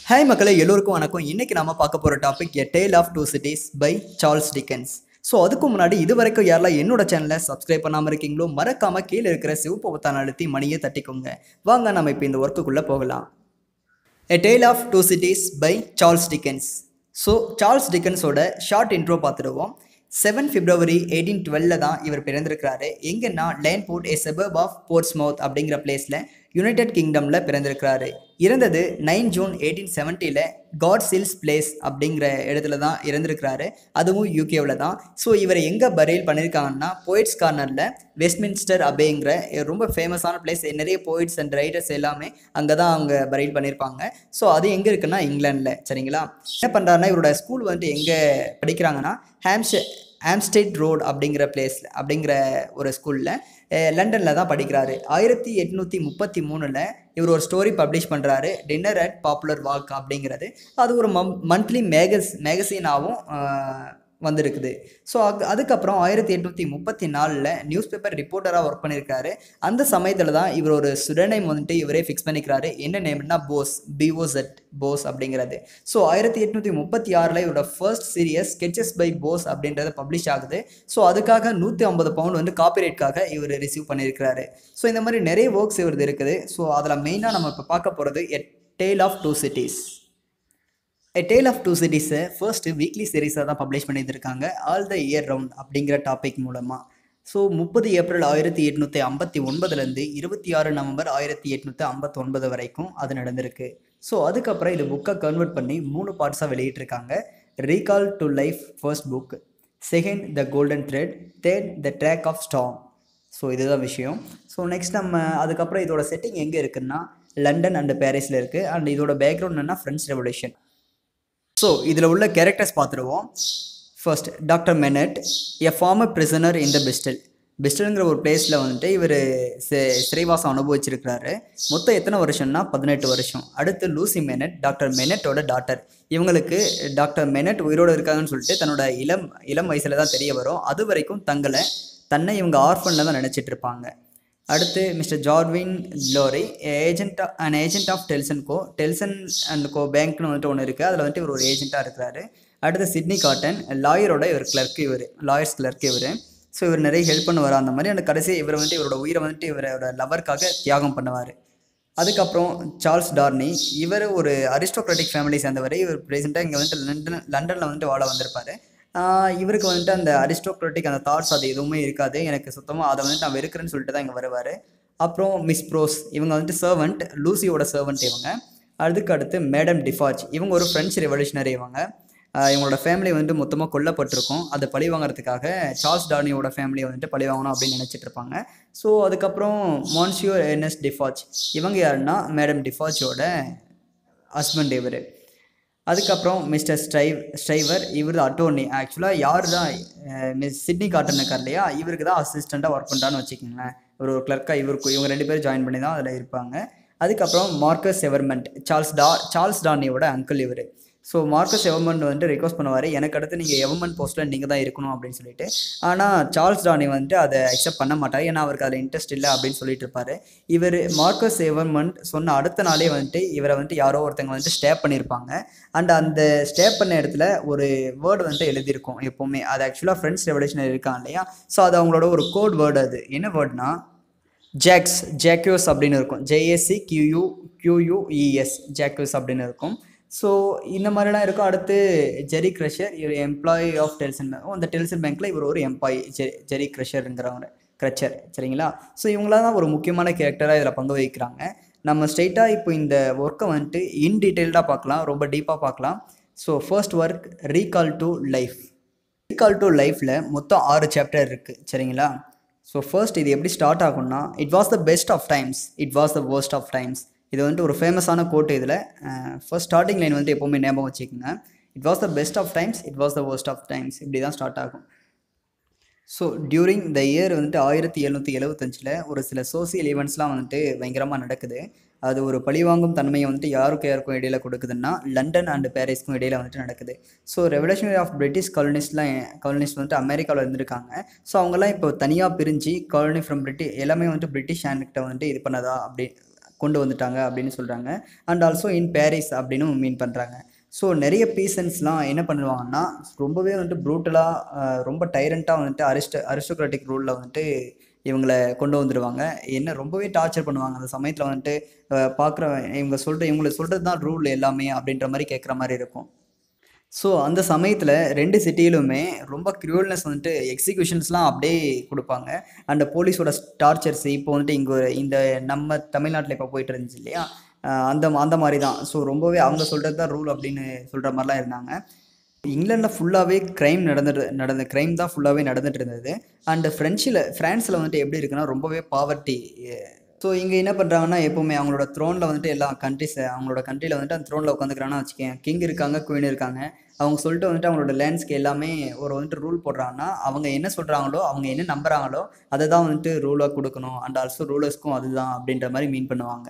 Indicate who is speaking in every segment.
Speaker 1: hi மக்களே எல்லோருக்கும் வணக்கம் இன்னைக்கு நாம பார்க்க போகிற topic a tale of two cities by Charles Dickens so அதுக்கு முன்னாடி இது வரைக்கும் யாரெல்லாம் என்னோட சேனலை சப்ஸ்கிரைப் பண்ணாமல் இருக்கீங்களோ மறக்காம கீழே இருக்கிற சிவப்பு பொத்தான் அழுத்தி மணியை தட்டிக்கோங்க வாங்க நம்ம இப்போ இந்த ஒர்க்குக்குள்ளே போகலாம் a tale of two cities by Charles Dickens so Charles டிக்கன்ஸோட ஷார்ட் இன்ட்ரோ பார்த்துடுவோம் செவன் பிப்ரவரி எயிட்டீன் டுவெல்ல தான் இவர் பிறந்திருக்கிறாரு எங்கன்னா லேன்போர்ட் ஏ செபர்ப் ஆஃப் போர்ட்ஸ்மவுத் அப்படிங்கிற பிளேஸில் யுனைடெட் கிங்டமில் பிறந்திருக்கிறாரு இறந்தது நைன் ஜூன் எயிட்டீன் செவன்ட்டியில் காட் சில்ஸ் பிளேஸ் அப்படிங்கிற இடத்துல தான் இறந்திருக்கிறாரு அதுவும் யூகேவில் தான் ஸோ இவரை எங்கே பரியல் பண்ணியிருக்காங்கன்னா போயிட்ஸ் கார்னரில் வெஸ்ட்மின்ஸ்டர் அபேங்கிற ரொம்ப ஃபேமஸான பிளேஸ் நிறைய போயிட்ஸ் அண்ட் ரைட்டர்ஸ் எல்லாமே அங்கே தான் அவங்க பரியல் பண்ணியிருப்பாங்க ஸோ அது எங்கே இருக்குன்னா இங்கிலாண்டில் சரிங்களா என்ன பண்ணுறாருன்னா இவரோட ஸ்கூல் வந்துட்டு எங்கே படிக்கிறாங்கன்னா ஹாம்ஷ ஆம்ஸ்டேட் ரோட் அப்படிங்கிற பிளேஸில் அப்படிங்கிற ஒரு ஸ்கூலில் லண்டனில் தான் படிக்கிறாரு ஆயிரத்தி எட்நூற்றி முப்பத்தி மூணில் இவர் ஒரு ஸ்டோரி பப்ளிஷ் பண்ணுறாரு டின்னர் அட் பாப்புலர் வாக் அப்படிங்கிறது அது ஒரு மம் மந்த்லி மேகஸ் மேகசினாகவும் வந்திருக்குது ஸோ அது அதுக்கப்புறம் ஆயிரத்தி எட்நூற்றி முப்பத்தி நாலில் நியூஸ் பேப்பர் ரிப்போர்ட்டராக ஒர்க் பண்ணியிருக்காரு அந்த சமயத்தில் தான் இவர் ஒரு சுடநேம் வந்துட்டு இவரே ஃபிக்ஸ் பண்ணிக்கிறாரு என்ன நேம்னா போஸ் பிஓசெட் போஸ் அப்படிங்கிறது ஸோ ஆயிரத்தி எட்நூற்றி முப்பத்தி ஆறில் இவரோட first series sketches by Boz அப்படின்றது பப்ளிஷ் ஆகுது ஸோ அதுக்காக நூற்றி ஐம்பது பவுண்ட் வந்து காப்பிரைட்காக இவர் ரிசீவ் பண்ணியிருக்கிறாரு ஸோ இந்த மாதிரி நிறைய ஒர்க்ஸ் இவரது இருக்குது ஸோ அதில் மெயினாக நம்ம இப்போ பார்க்க போகிறது a tale of two cities a tale of two சிட்டிஸை ஃபர்ஸ்ட் வீக்லி சீரீஸாக தான் பப்ளிஷ் பண்ணியிருக்காங்க ஆல் த இயர் ரவுண்ட் அப்படிங்கிற டாபிக் மூலமாக ஸோ முப்பது ஏப்ரல் ஆயிரத்தி எட்நூற்றி ஐம்பத்தி ஒன்பதுலேருந்து இருபத்தி ஆறு நவம்பர் ஆயிரத்தி எட்நூற்றி ஐம்பத்தி ஒன்பது வரைக்கும் அது நடந்திருக்கு ஸோ அதுக்கப்புறம் இது புக்கை கன்வெர்ட் பண்ணி மூணு பார்ட்ஸாக வெளியிட்டிருக்காங்க recall to life first book second the golden thread third the track of storm so இதுதான் விஷயம் ஸோ நெக்ஸ்ட் நம்ம அதுக்கப்புறம் இதோட செட்டிங் எங்கே இருக்குன்னா லண்டன் அண்ட் பாரிஸில் இருக்குது அண்ட் இதோட பேக்ரவுண்ட் என்னன்னா ஃப்ரெஞ்ச் ரெவல்யூஷன் ஸோ இதில் உள்ள கேரக்டர்ஸ் பார்த்துருவோம் first doctor Manette a former prisoner in the Bastille பெஸ்டல்ங்கிற ஒரு பிளேஸில் வந்துட்டு இவர் சிறைவாசம் அனுபவிச்சிருக்கிறாரு மொத்தம் எத்தனை வருஷம்னா பதினெட்டு வருஷம் அடுத்து லூசி மெனட் டாக்டர் மெனட்டோட டாட்டர் இவங்களுக்கு டாக்டர் மெனட் உயிரோடு இருக்காங்கன்னு சொல்லிட்டு தன்னோட இளம் இளம் வயசில் தான் தெரிய வரும் அது வரைக்கும் தங்களை தன்னை இவங்க ஆர்ஃபனில் தான் நினச்சிட்டு இருப்பாங்க அடுத்து mister Jarvis Lorry agent and agent of Tellson co Tellson and co பேங்க்னு வந்துட்டு ஒன்று இருக்குது அதில் வந்துட்டு இவர் ஒரு ஏஜென்ட்டாக இருக்கிறாரு அடுத்து சிட்னி காட்டன் லாயரோட இவர் கிளர்க் இவர் லாயர்ஸ் கிளர்க் இவர் ஸோ இவர் நிறைய ஹெல்ப் பண்ணுவார் அந்த மாதிரி அந்த கடைசி இவர் வந்துட்டு இவரோட உயிரை வந்துட்டு இவரோட லவருக்காக தியாகம் பண்ணுவார் அதுக்கப்புறம் சார்ல்ஸ் டார்னி இவர் ஒரு அரிஸ்டோக்ராட்டிக் ஃபேமிலி சேர்ந்தவர் இவர் ப்ரெசெண்டாக இங்கே வந்துட்டு லண்டன் லண்டனில் வந்துட்டு வாழ வந்திருப்பார் இவருக்கு வந்துட்டு அந்த அரிஸ்டோக்ராட்டிக் அந்த தாட்ஸ் அது எதுவுமே இருக்காது எனக்கு சுத்தமாக அதை வந்துட்டு நான் வெறுக்கிறேன்னு சொல்லிட்டு தான் இங்கே வருவார் அப்புறம் மிஸ் ப்ரோஸ் இவங்க வந்துட்டு சர்வெண்ட் லூசியோட சர்வெண்ட் இவங்க அதுக்கு அடுத்து மேடம் டிஃபாஜ் இவங்க ஒரு ஃப்ரெஞ்ச் ரெவல்யூஷனரி இவங்க இவங்களோட ஃபேமிலி வந்துட்டு மொத்தமாக கொல்லப்பட்டிருக்கும் அதை பழி வாங்குறதுக்காக சார்ல்ஸ் டார்னியோட ஃபேமிலியை வந்துட்டு பழி வாங்கணும் அப்படின்னு நினச்சிட்டு இருப்பாங்க ஸோ அதுக்கப்புறம் மான்சியோர் என்எஸ் டிஃபாஜ் இவங்க யாருன்னா மேடம் டிஃபாஜோட ஹஸ்பண்ட் இவர் அதுக்கப்புறம் மிஸ்டர் ஸ்ட்ரைவ் ஸ்ட்ரைவர் இவர் தான் அட்டோர்னி ஆக்சுவலாக யார் தான் மிஸ் சிட்னி காட்டன் இருக்கார் இல்லையா இவருக்கு தான் அசிஸ்டண்ட்டாக ஒர்க் பண்ணுறான்னு வச்சுக்கோங்களேன் இவர் ஒரு கிளர்க்காக இவருக்கு இவங்க ரெண்டு பேரும் ஜாயின் பண்ணி தான் அதில் இருப்பாங்க அதுக்கப்புறம் மார்க்கஸ் எவர்மெண்ட் சார்ல்ஸ் டா சார்ல்ஸ் டார்னியோட அங்கிள் இவர் ஸோ மார்க்கஸ் எவர்மெண்ட் வந்துட்டு ரிக்வஸ்ட் பண்ணுவார் எனக்கு அடுத்து நீங்கள் எவர்மெண்ட் போஸ்ட்டில் நீங்கள் தான் இருக்கணும் அப்படின்னு சொல்லிட்டு ஆனால் சார்ல்ஸ் டானி வந்துட்டு அதை அக்செப்ட் பண்ண மாட்டார் ஏன்னா அவருக்கு அதில் இன்ட்ரெஸ்ட் இல்லை அப்படின்னு சொல்லிட்டு இருப்பார் இவர் மார்க்கஸ் எவர்மெண்ட் சொன்ன அடுத்த நாளே வந்துட்டு இவரை வந்துட்டு யாரோ ஒருத்தங்க வந்துட்டு ஸ்டே பண்ணியிருப்பாங்க அண்ட் அந்த ஸ்டே பண்ண இடத்துல ஒரு வேர்டு வந்துட்டு எழுதியிருக்கும் எப்போவுமே அது ஆக்சுவலாக ஃப்ரெண்ட்ஸ் ரெவல்யூஷன் இருக்கான் இல்லையா ஸோ அது அவங்களோட ஒரு கோட் வேர்டு அது என்ன வேர்ட்னா ஜாக்ஸ் ஜாக்யூஸ் அப்படின்னு இருக்கும் ஜேஎஸ்சி கியூயூ கியூயூஇஎஸ் ஜாக்யூஸ் அப்படின்னு இருக்கும் ஸோ இந்த மாதிரிலாம் இருக்கும் அடுத்து ஜெரி க்ரஷர் இவர் எம்ப்ளாயி ஆஃப் டெல்சன் அந்த டெல்சன் பேங்க்கில் இவர் ஒரு எம்ப்ளாயி ஜெ ஜெரி க்ரஷருங்கிறவங்க க்ரச்சர் சரிங்களா ஸோ இவங்களாம் தான் ஒரு முக்கியமான கேரக்டராக இதில் பங்கு வகிக்கிறாங்க நம்ம ஸ்ட்ரெயிட்டாக இப்போ இந்த ஒர்க்கை வந்துட்டு இன் டீட்டெயில்டாக பார்க்கலாம் ரொம்ப டீப்பாக பார்க்கலாம் so first work recall to life recall to லைஃப்பில் மொத்தம் ஆறு சாப்டர் இருக்குது சரிங்களா ஸோ ஃபர்ஸ்ட் இது எப்படி ஸ்டார்ட் ஆகும்னா it was the best of times it was the worst of times இது வந்துட்டு ஒரு ஃபேமஸான கோட் இதில் ஃபர்ஸ்ட் ஸ்டார்டிங் லைன் வந்துட்டு எப்போவுமே ஞாபகம் வச்சுக்கோங்க it was the best of times it was the worst of times இப்படி தான் ஸ்டார்ட் ஆகும் ஸோ டியூரிங் த இயர் வந்துட்டு ஆயிரத்தி எழுநூற்றி எழுபத்தஞ்சில் ஒரு சில சோசியல் ஈவெண்ட்ஸ்லாம் வந்துட்டு பயங்கரமாக நடக்குது அது ஒரு பழிவாங்கும் தன்மையை வந்துட்டு யாருக்கும் யாருக்கும் இடையில கொடுக்குதுன்னா லண்டன் அண்ட் பாரிஸ்க்கும் இடையில வந்துட்டு நடக்குது ஸோ ரெவல்யூஷனரி ஆஃப் பிரிட்டிஷ் காலனிஸ்ட்லாம் காலனிஸ்ட் வந்துட்டு அமெரிக்காவில் இருந்திருக்காங்க ஸோ அவங்கெல்லாம் இப்போ தனியாக பிரிஞ்சு காலனி ஃப்ரம் பிரிட்டிஷ் எல்லாமே வந்துட்டு பிரிட்டிஷ் ஹேண்ட்கிட்ட வந்துட்டு இது பண்ணதா அப்படி கொண்டு வந்துட்டாங்க அப்படின்னு சொல்கிறாங்க அண்ட் ஆல்சோ இன் பாரிஸ் அப்படின்னு மீன் பண்ணுறாங்க ஸோ நிறைய பீசன்ஸ்லாம் என்ன பண்ணுவாங்கன்னா ரொம்பவே வந்துட்டு ப்ரூட்டலாக ரொம்ப டைரண்ட்டாக வந்துட்டு அரிஸ்ட அரிஸ்டோக்ராட்டிக் ரூலில் வந்துட்டு இவங்களை கொண்டு வந்துடுவாங்க என்ன ரொம்பவே டார்ச்சர் பண்ணுவாங்க அந்த சமயத்தில் வந்துட்டு பார்க்குற இவங்க சொல்கிற இவங்களை சொல்கிறது தான் ரூல் எல்லாமே அப்படின்ற மாதிரி கேட்குற மாதிரி இருக்கும் ஸோ அந்த சமயத்தில் ரெண்டு சிட்டியிலுமே ரொம்ப க்ரூவல்னஸ் வந்துட்டு எக்ஸிக்யூஷன்ஸ்லாம் அப்படியே கொடுப்பாங்க அண்ட் போலீஸோட டார்ச்சர்ஸ் இப்போ வந்துட்டு இங்கே இந்த நம்ம தமிழ்நாட்டில் இப்போ போயிட்டு இருந்துச்சு இல்லையா அஹ் அந்த அந்த மாதிரி தான் ஸோ ரொம்பவே அவங்க சொல்கிறது தான் ரூல் அப்படின்னு சொல்கிற மாதிரிலாம் இருந்தாங்க இங்கிலாண்டில் ஃபுல்லாகவே க்ரைம் நடந்துட்டு நடந்த க்ரைம் தான் ஃபுல்லாகவே நடந்துட்டு இருந்தது அண்டு ஃப்ரெஞ்சில் ஃப்ரான்ஸில் வந்துட்டு எப்படி இருக்குன்னா ரொம்பவே பாவர்ட்டி ஸோ இங்கே என்ன பண்ணுறாங்கன்னா எப்போவுமே அவங்களோட த்ரோனில் வந்துட்டு எல்லா கண்ட்ரிஸ் அவங்களோட கண்ட்ரியில் வந்துட்டு அந்த த்ரோனில் உட்காந்துக்கிறாங்கன்னா வச்சுக்கேன் கிங் இருக்காங்க குயின் இருக்காங்க அவங்க சொல்லிட்டு வந்துட்டு அவங்களோட லேண்ட்ஸ்க்கு எல்லாமே ஒரு வந்துட்டு ரூல் போடுறாங்கன்னா அவங்க என்ன சொல்கிறாங்களோ அவங்க என்ன நம்புகிறாங்களோ அதை தான் வந்துட்டு ரூலாக கொடுக்கணும் அண்ட் ஆல்சோ ரூலர்ஸ்க்கும் அதுதான் அப்படின்ற மாதிரி மீன் பண்ணுவாங்க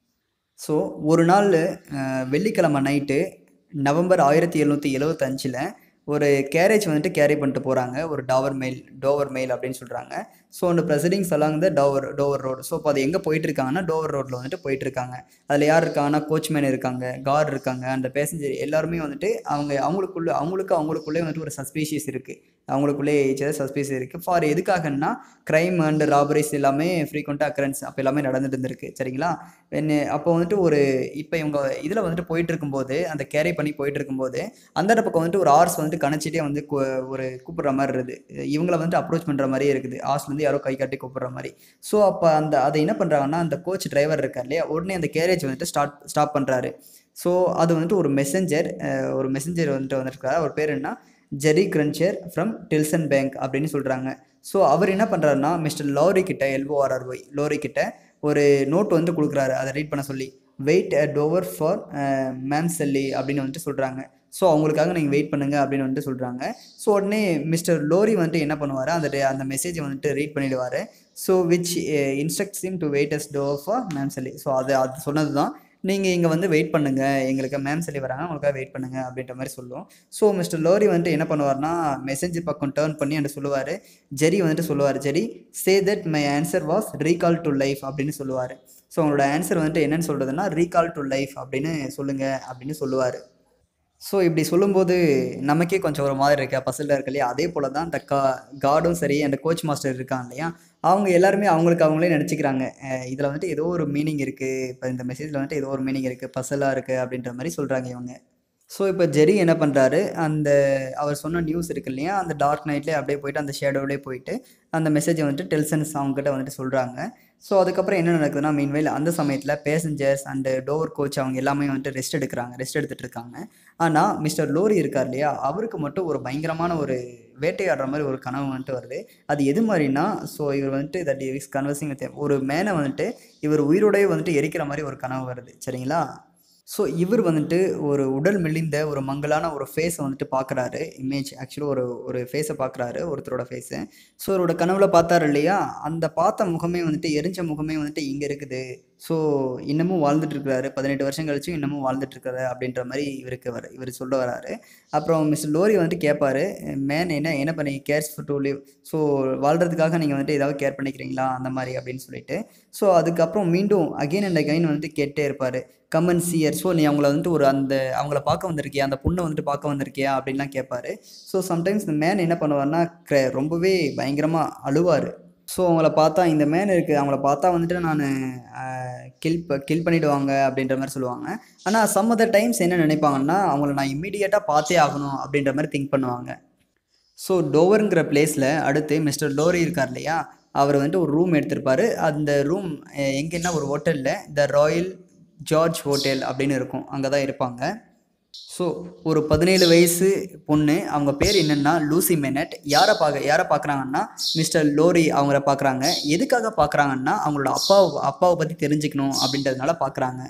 Speaker 1: ஸோ ஒரு நாள் அஹ், வெள்ளிக்கிழமை நைட்டு நவம்பர் ஆயிரத்தி எழுநூற்றி எழுவத்தஞ்சில் ஒரு கேரேஜ் வந்துட்டு கேரி பண்ணிட்டு போகிறாங்க ஒரு டாவர் மெயில் டோவர் மெயில் அப்படின்னு சொல்கிறாங்க ஸோ அந்த proceedings along the Dover Dover road so இப்போ அது எங்கே போயிட்டு இருக்காங்கன்னா டோவர் ரோட்டில் வந்துட்டு போயிட்டு இருக்காங்க அதில் யார் இருக்காங்கன்னா கோச்மேன் இருக்காங்க கார் இருக்காங்க அந்த பேசஞ்சர் எல்லாருமே வந்துட்டு அவங்க அவங்களுக்குள்ள அவங்களுக்கு அவங்களுக்குள்ளே வந்துட்டு ஒரு சஸ்பீஷியஸ் இருக்குது அவங்களுக்குள்ளே ஏச்சத சஸ்பீஷியஸ் இருக்குது ஃபார் எதுக்காகன்னா க்ரைம் அண்ட் ராபரிஸ் எல்லாமே ஃப்ரீக்வெண்ட்டாக அக்கரன்ஸ் அப்போ எல்லாமே நடந்துட்டு இருந்திருக்கு சரிங்களா என்ன அப்போ வந்துட்டு ஒரு இப்போ இவங்க இதில் வந்துட்டு போயிட்டு இருக்கும்போது அந்த கேரி பண்ணி போயிட்டு இருக்கும்போது அந்த பக்கம் வந்துட்டு ஒரு ஆர்ஸ் வந்துட்டு கணச்சிட்டே வந்து கு- ஒரு கூப்பிடுற மாதிரி இருக்குது இவங்கள வந்துட்டு அப்ரோச் பண்ணுற மாதிரியே இருக்குது ஆர்ஸ்லேருந்து யாரோ கை காட்டி கூப்பிடுற மாதிரி ஸோ அப்போ அந்த அதை என்ன பண்ணுறாங்கன்னா அந்த கோச் டிரைவர் இருக்கார் இல்லையா உடனே அந்த கேரேஜ் வந்துட்டு ஸ்டார்ட் ஸ்டாப் பண்ணுறாரு ஸோ அது வந்துட்டு ஒரு மெசஞ்சர் ஒரு மெசஞ்சர் வந்துட்டு வந்திருக்காரு அவர் பேர் என்ன ஜெரி கிரன்ச்சர் ஃப்ரம் டில்சன் பேங்க் அப்படின்னு சொல்கிறாங்க ஸோ அவர் என்ன பண்ணுறாருன்னா மிஸ்டர் லோரி கிட்ட எல்ஓஆர்ஆர்ஒய் லோரி கிட்ட ஒரு நோட் வந்து கொடுக்குறாரு அதை ரீட் பண்ண சொல்லி wait at Dover for mam'selle அப்படின்னு வந்துட்டு சொல்கிறாங்க ஸோ அவங்களுக்காக நீங்கள் வெயிட் பண்ணுங்க அப்படின்னு வந்துட்டு சொல்கிறாங்க ஸோ உடனே மிஸ்டர் லோரி வந்துட்டு என்ன பண்ணுவார் அந்த re- அந்த மெசேஜை வந்துட்டு ரீட் பண்ணிடுவார் so which instructs him to wait as door for mam'selle so அது அது சொன்னது தான் நீங்கள் இங்கே வந்து வெயிட் பண்ணுங்க எங்களுக்கு மேம் சொல்லி வராங்க உங்களுக்காக வெயிட் பண்ணுங்க அப்படின்ற மாதிரி சொல்லுவோம் ஸோ மிஸ்டர் லோரி வந்துட்டு என்ன பண்ணுவார்னா மெசேஜ் பக்கம் டேர்ன் பண்ணி அந்த சொல்லுவார் ஜெரி வந்துட்டு சொல்லுவார் Jerry say that my answer was recall to life அப்படின்னு சொல்லுவார் ஸோ உங்களோட ஆன்சர் வந்துட்டு என்னன்னு சொல்கிறதுனா ரீகால் டு லைஃப் அப்படின்னு சொல்லுங்க அப்படின்னு சொல்லுவார் ஸோ இப்படி சொல்லும்போது நமக்கே கொஞ்சம் ஒரு மாதிரி இருக்கா பசலில் இருக்கு இல்லையா அதே போல் தான் அந்த கா கார்டும் சரி அந்த கோச் மாஸ்டர் இருக்காங்க இல்லையா அவங்க எல்லாருமே அவங்களுக்கு அவங்களே நினச்சிக்கிறாங்க இதில் வந்துட்டு ஏதோ ஒரு மீனிங் இருக்குது இப்போ இந்த மெசேஜில் வந்துட்டு ஏதோ ஒரு மீனிங் இருக்குது பசலாக இருக்குது அப்படின்ற மாதிரி சொல்கிறாங்க இவங்க ஸோ இப்போ ஜெரி என்ன பண்ணுறாரு அந்த அவர் சொன்ன நியூஸ் இருக்கு இல்லையா அந்த டார்க் நைட்லேயே அப்படியே போயிட்டு அந்த ஷேடோவிலே போயிட்டு அந்த மெசேஜை வந்துட்டு டெல்சன்ஸ் அவங்ககிட்ட வந்துட்டு சொல்கிறாங்க ஸோ அதுக்கப்புறம் என்ன நடக்குதுன்னா மீன்வைல் அந்த சமயத்தில் பேசஞ்சர்ஸ் அண்டு டோவர் கோச் அவங்க எல்லாமே வந்துட்டு ரெஸ்ட் எடுக்கிறாங்க ரெஸ்ட் எடுத்துகிட்டு இருக்காங்க ஆனால் மிஸ்டர் லோரி இருக்கார் இல்லையா அவருக்கு மட்டும் ஒரு பயங்கரமான ஒரு வேட்டையாடுற மாதிரி ஒரு கனவு வந்துட்டு வருது அது எது மாதிரினா ஸோ இவர் வந்துட்டு தட் இஸ் கன்வர்சிங் வித் ஒரு மேனை வந்துட்டு இவர் உயிரோடயே வந்துட்டு எரிக்கிற மாதிரி ஒரு கனவு வருது சரிங்களா ஸோ இவர் வந்துட்டு ஒரு உடல் மெலிந்த ஒரு மங்கலான ஒரு ஃபேஸை வந்துட்டு பார்க்குறாரு இமேஜ் ஆக்சுவலாக ஒரு ஒரு ஃபேஸை பார்க்குறாரு ஒருத்தரோட ஃபேஸை ஸோ அவரோட கனவுல பார்த்தாரு இல்லையா அந்த பார்த்த முகமே வந்துட்டு எரிஞ்ச முகமே வந்துட்டு இங்கே இருக்குது ஸோ இன்னமும் வாழ்ந்துட்டு இருக்கிறாரு பதினெட்டு வருஷம் கழிச்சும் இன்னமும் வாழ்ந்துட்டு இருக்காரு அப்படின்ற மாதிரி இவருக்கு வர இவர் சொல்ல வராரு அப்புறம் மிஸ்டர் லோரி வந்துட்டு கேட்பாரு மேன் என்ன என்ன பண்ணி கேர்ஸ் டு லிவ் ஸோ வாழ்கிறதுக்காக நீங்கள் வந்துட்டு ஏதாவது கேர் பண்ணிக்கிறீங்களா அந்த மாதிரி அப்படின்னு சொல்லிட்டு ஸோ அதுக்கப்புறம் மீண்டும் அகைன் அண்ட் அகைன் வந்துட்டு கேட்டே இருப்பார் கமன் சியர் ஸோ நீ அவங்கள வந்துட்டு ஒரு அந்த அவங்கள பார்க்க வந்திருக்கியா அந்த பொண்ணை வந்துட்டு பார்க்க வந்திருக்கியா அப்படின்லாம் கேட்பாரு ஸோ சம்டைம்ஸ் இந்த மேன் என்ன பண்ணுவார்னா க்ர- ரொம்பவே பயங்கரமாக அழுவார் ஸோ அவங்கள பார்த்தா இந்த மேன் இருக்குது அவங்கள பார்த்தா வந்துட்டு நான் கில் கில் பண்ணிடுவாங்க அப்படின்ற மாதிரி சொல்லுவாங்க ஆனால் சம் அதர் டைம்ஸ் என்ன நினைப்பாங்கன்னா அவங்கள நான் இம்மீடியட்டாக பார்த்தே ஆகணும் அப்படின்ற மாதிரி திங்க் பண்ணுவாங்க ஸோ டோவருங்கிற பிளேஸில் அடுத்து மிஸ்டர் டோரி இருக்கார் இல்லையா அவர் வந்துட்டு ஒரு ரூம் எடுத்திருப்பாரு அந்த ரூம் எங்கன்னா ஒரு ஹோட்டலில் த ராயல் ஜார்ஜ் ஹோட்டல் அப்படின்னு இருக்கும் அங்கே தான் இருப்பாங்க ஸோ ஒரு பதினேழு வயசு பொண்ணு அவங்க பேர் என்னென்னா லூசி மெனட் யாரை பார்க்க யாரை பார்க்குறாங்கன்னா மிஸ்டர் லோரி அவங்கள பார்க்குறாங்க எதுக்காக பார்க்குறாங்கன்னா அவங்களோட அப்பாவை அப்பாவை பற்றி தெரிஞ்சுக்கணும் அப்படின்றதுனால பார்க்குறாங்க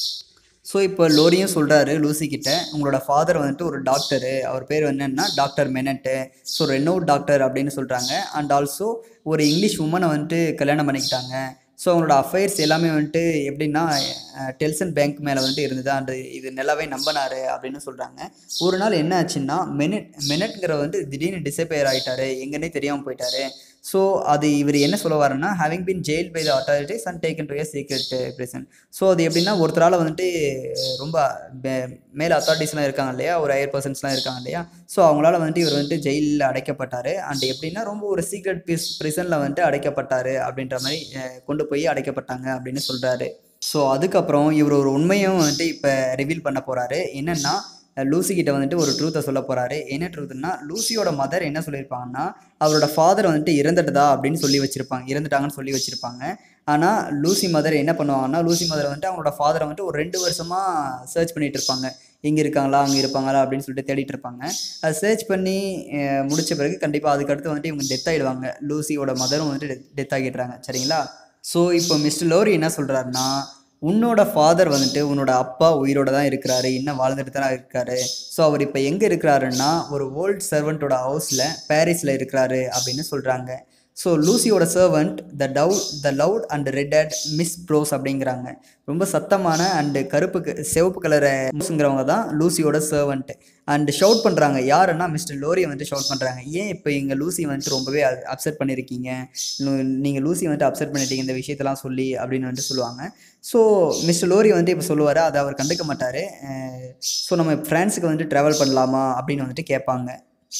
Speaker 1: ஸோ இப்போ லோரியும் சொல்கிறாரு லூசி கிட்ட உங்களோட ஃபாதர் வந்துட்டு ஒரு டாக்டரு அவர் பேர் என்னன்னா டாக்டர் மெனட்டு ஸோ ரெனோ டாக்டர் அப்படின்னு சொல்கிறாங்க அண்ட் ஆல்சோ ஒரு இங்கிலீஷ் உமனை வந்துட்டு கல்யாணம் பண்ணிக்கிட்டாங்க ஸோ அவங்களோட அஃபேர்ஸ் எல்லாமே வந்துட்டு எப்படின்னா அஹ், டெல்சன் பேங்க் மேலே வந்துட்டு இருந்தது அந்த இது நல்லாவே நம்பினாரு அப்படின்னு சொல்கிறாங்க ஒரு நாள் என்ன ஆச்சுன்னா மெனட் மெனட்ங்கிற வந்து திடீர்னு டிசப்பேர் ஆகிட்டாரு எங்கன்னே தெரியாமல் போயிட்டாரு ஸோ அது இவர் என்ன சொல்ல வரேன்னா having been jailed by the authorities and taken to a secret uh, prison so அது எப்படின்னா ஒருத்தரால் வந்துட்டு ரொம்ப மே- மேல அத்தாரிட்டிஸ்லாம் இருக்காங்க இல்லையா ஒரு ஹையர் பர்சன்ஸ்லாம் இருக்காங்க இல்லையா ஸோ அவங்களால வந்துட்டு இவர் வந்துட்டு ஜெயிலில் அடைக்கப்பட்டார் அண்ட் எப்படின்னா ரொம்ப ஒரு சீக்ரெட் பீஸ் ப்ரிசனில் வந்துட்டு அடைக்கப்பட்டார் அப்படின்ற மாதிரி அஹ், கொண்டு போய் அடைக்கப்பட்டாங்க அப்படின்னு சொல்கிறாரு ஸோ அதுக்கப்புறம் இவர் ஒரு உண்மையும் வந்துட்டு இப்போ ரிவீல் பண்ண போகிறாரு என்னென்னா லூசி கிட்ட வந்துட்டு ஒரு ட்ரூத்தை சொல்ல போறாரு என்ன ட்ரூத்னா லூசியோட மதர் என்ன சொல்லியிருப்பாங்கன்னா அவரோட ஃபாதர் வந்துட்டு இறந்துட்டதா அப்படின்னு சொல்லி வச்சிருப்பாங்க இறந்துட்டாங்கன்னு சொல்லி வச்சிருப்பாங்க ஆனால் லூசி மதர் என்ன பண்ணுவாங்கன்னா லூசி மதர் வந்துட்டு அவங்களோட ஃபாதரை வந்துட்டு ஒரு ரெண்டு வருஷமா சர்ச் பண்ணிட்டு இருப்பாங்க இங்கே இருக்காங்களா அங்கே இருப்பாங்களா அப்படின்னு சொல்லிட்டு தேடிட்டு இருப்பாங்க அதை சர்ச் பண்ணி அஹ், முடிச்ச பிறகு கண்டிப்பாக அதுக்கடுத்து வந்துட்டு இவங்க டெத் ஆகிடுவாங்க லூசியோட மதரும் வந்துட்டு டெத் ஆகிடுறாங்க சரிங்களா ஸோ இப்போ மிஸ்டர் லோரி என்ன சொல்கிறாருன்னா உன்னோட ஃபாதர் வந்துட்டு உன்னோட அப்பா உயிரோட தான் இருக்கிறாரு இன்னும் வாழ்ந்துட்டு தான் இருக்காரு ஸோ அவர் இப்போ எங்கே இருக்கிறாருன்னா ஒரு ஓல்ட் சர்வெண்ட்டோட ஹவுஸில் பாரிஸில் இருக்கிறாரு அப்படின்னு சொல்கிறாங்க ஸோ லூசியோட servant the tall the loud and red at miss Pross அப்படிங்கிறாங்க ரொம்ப சத்தமான அண்டு கருப்பு க- சிவப்பு கலரை மிஸ்ங்கிறவங்க தான் லூசியோட சர்வெண்ட் அண்ட் ஷவுட் பண்ணுறாங்க யாருன்னா மிஸ்டர் லோரியை வந்துட்டு ஷவுட் பண்ணுறாங்க ஏன் இப்போ எங்கள் லூசி வந்துட்டு ரொம்பவே அப்செட் பண்ணியிருக்கீங்க நீங்கள் லூசி வந்துட்டு அப்செட் பண்ணிட்டீங்க இந்த விஷயத்தெல்லாம் சொல்லி அப்படின்னு வந்துட்டு சொல்லுவாங்க ஸோ மிஸ்டர் லோரி வந்துட்டு இப்போ சொல்லுவார் அதை அவர் கண்டுக்க மாட்டார் ஸோ நம்ம ஃப்ரான்ஸுக்கு வந்துட்டு ட்ராவல் பண்ணலாமா அப்படின்னு வந்துட்டு கேட்பாங்க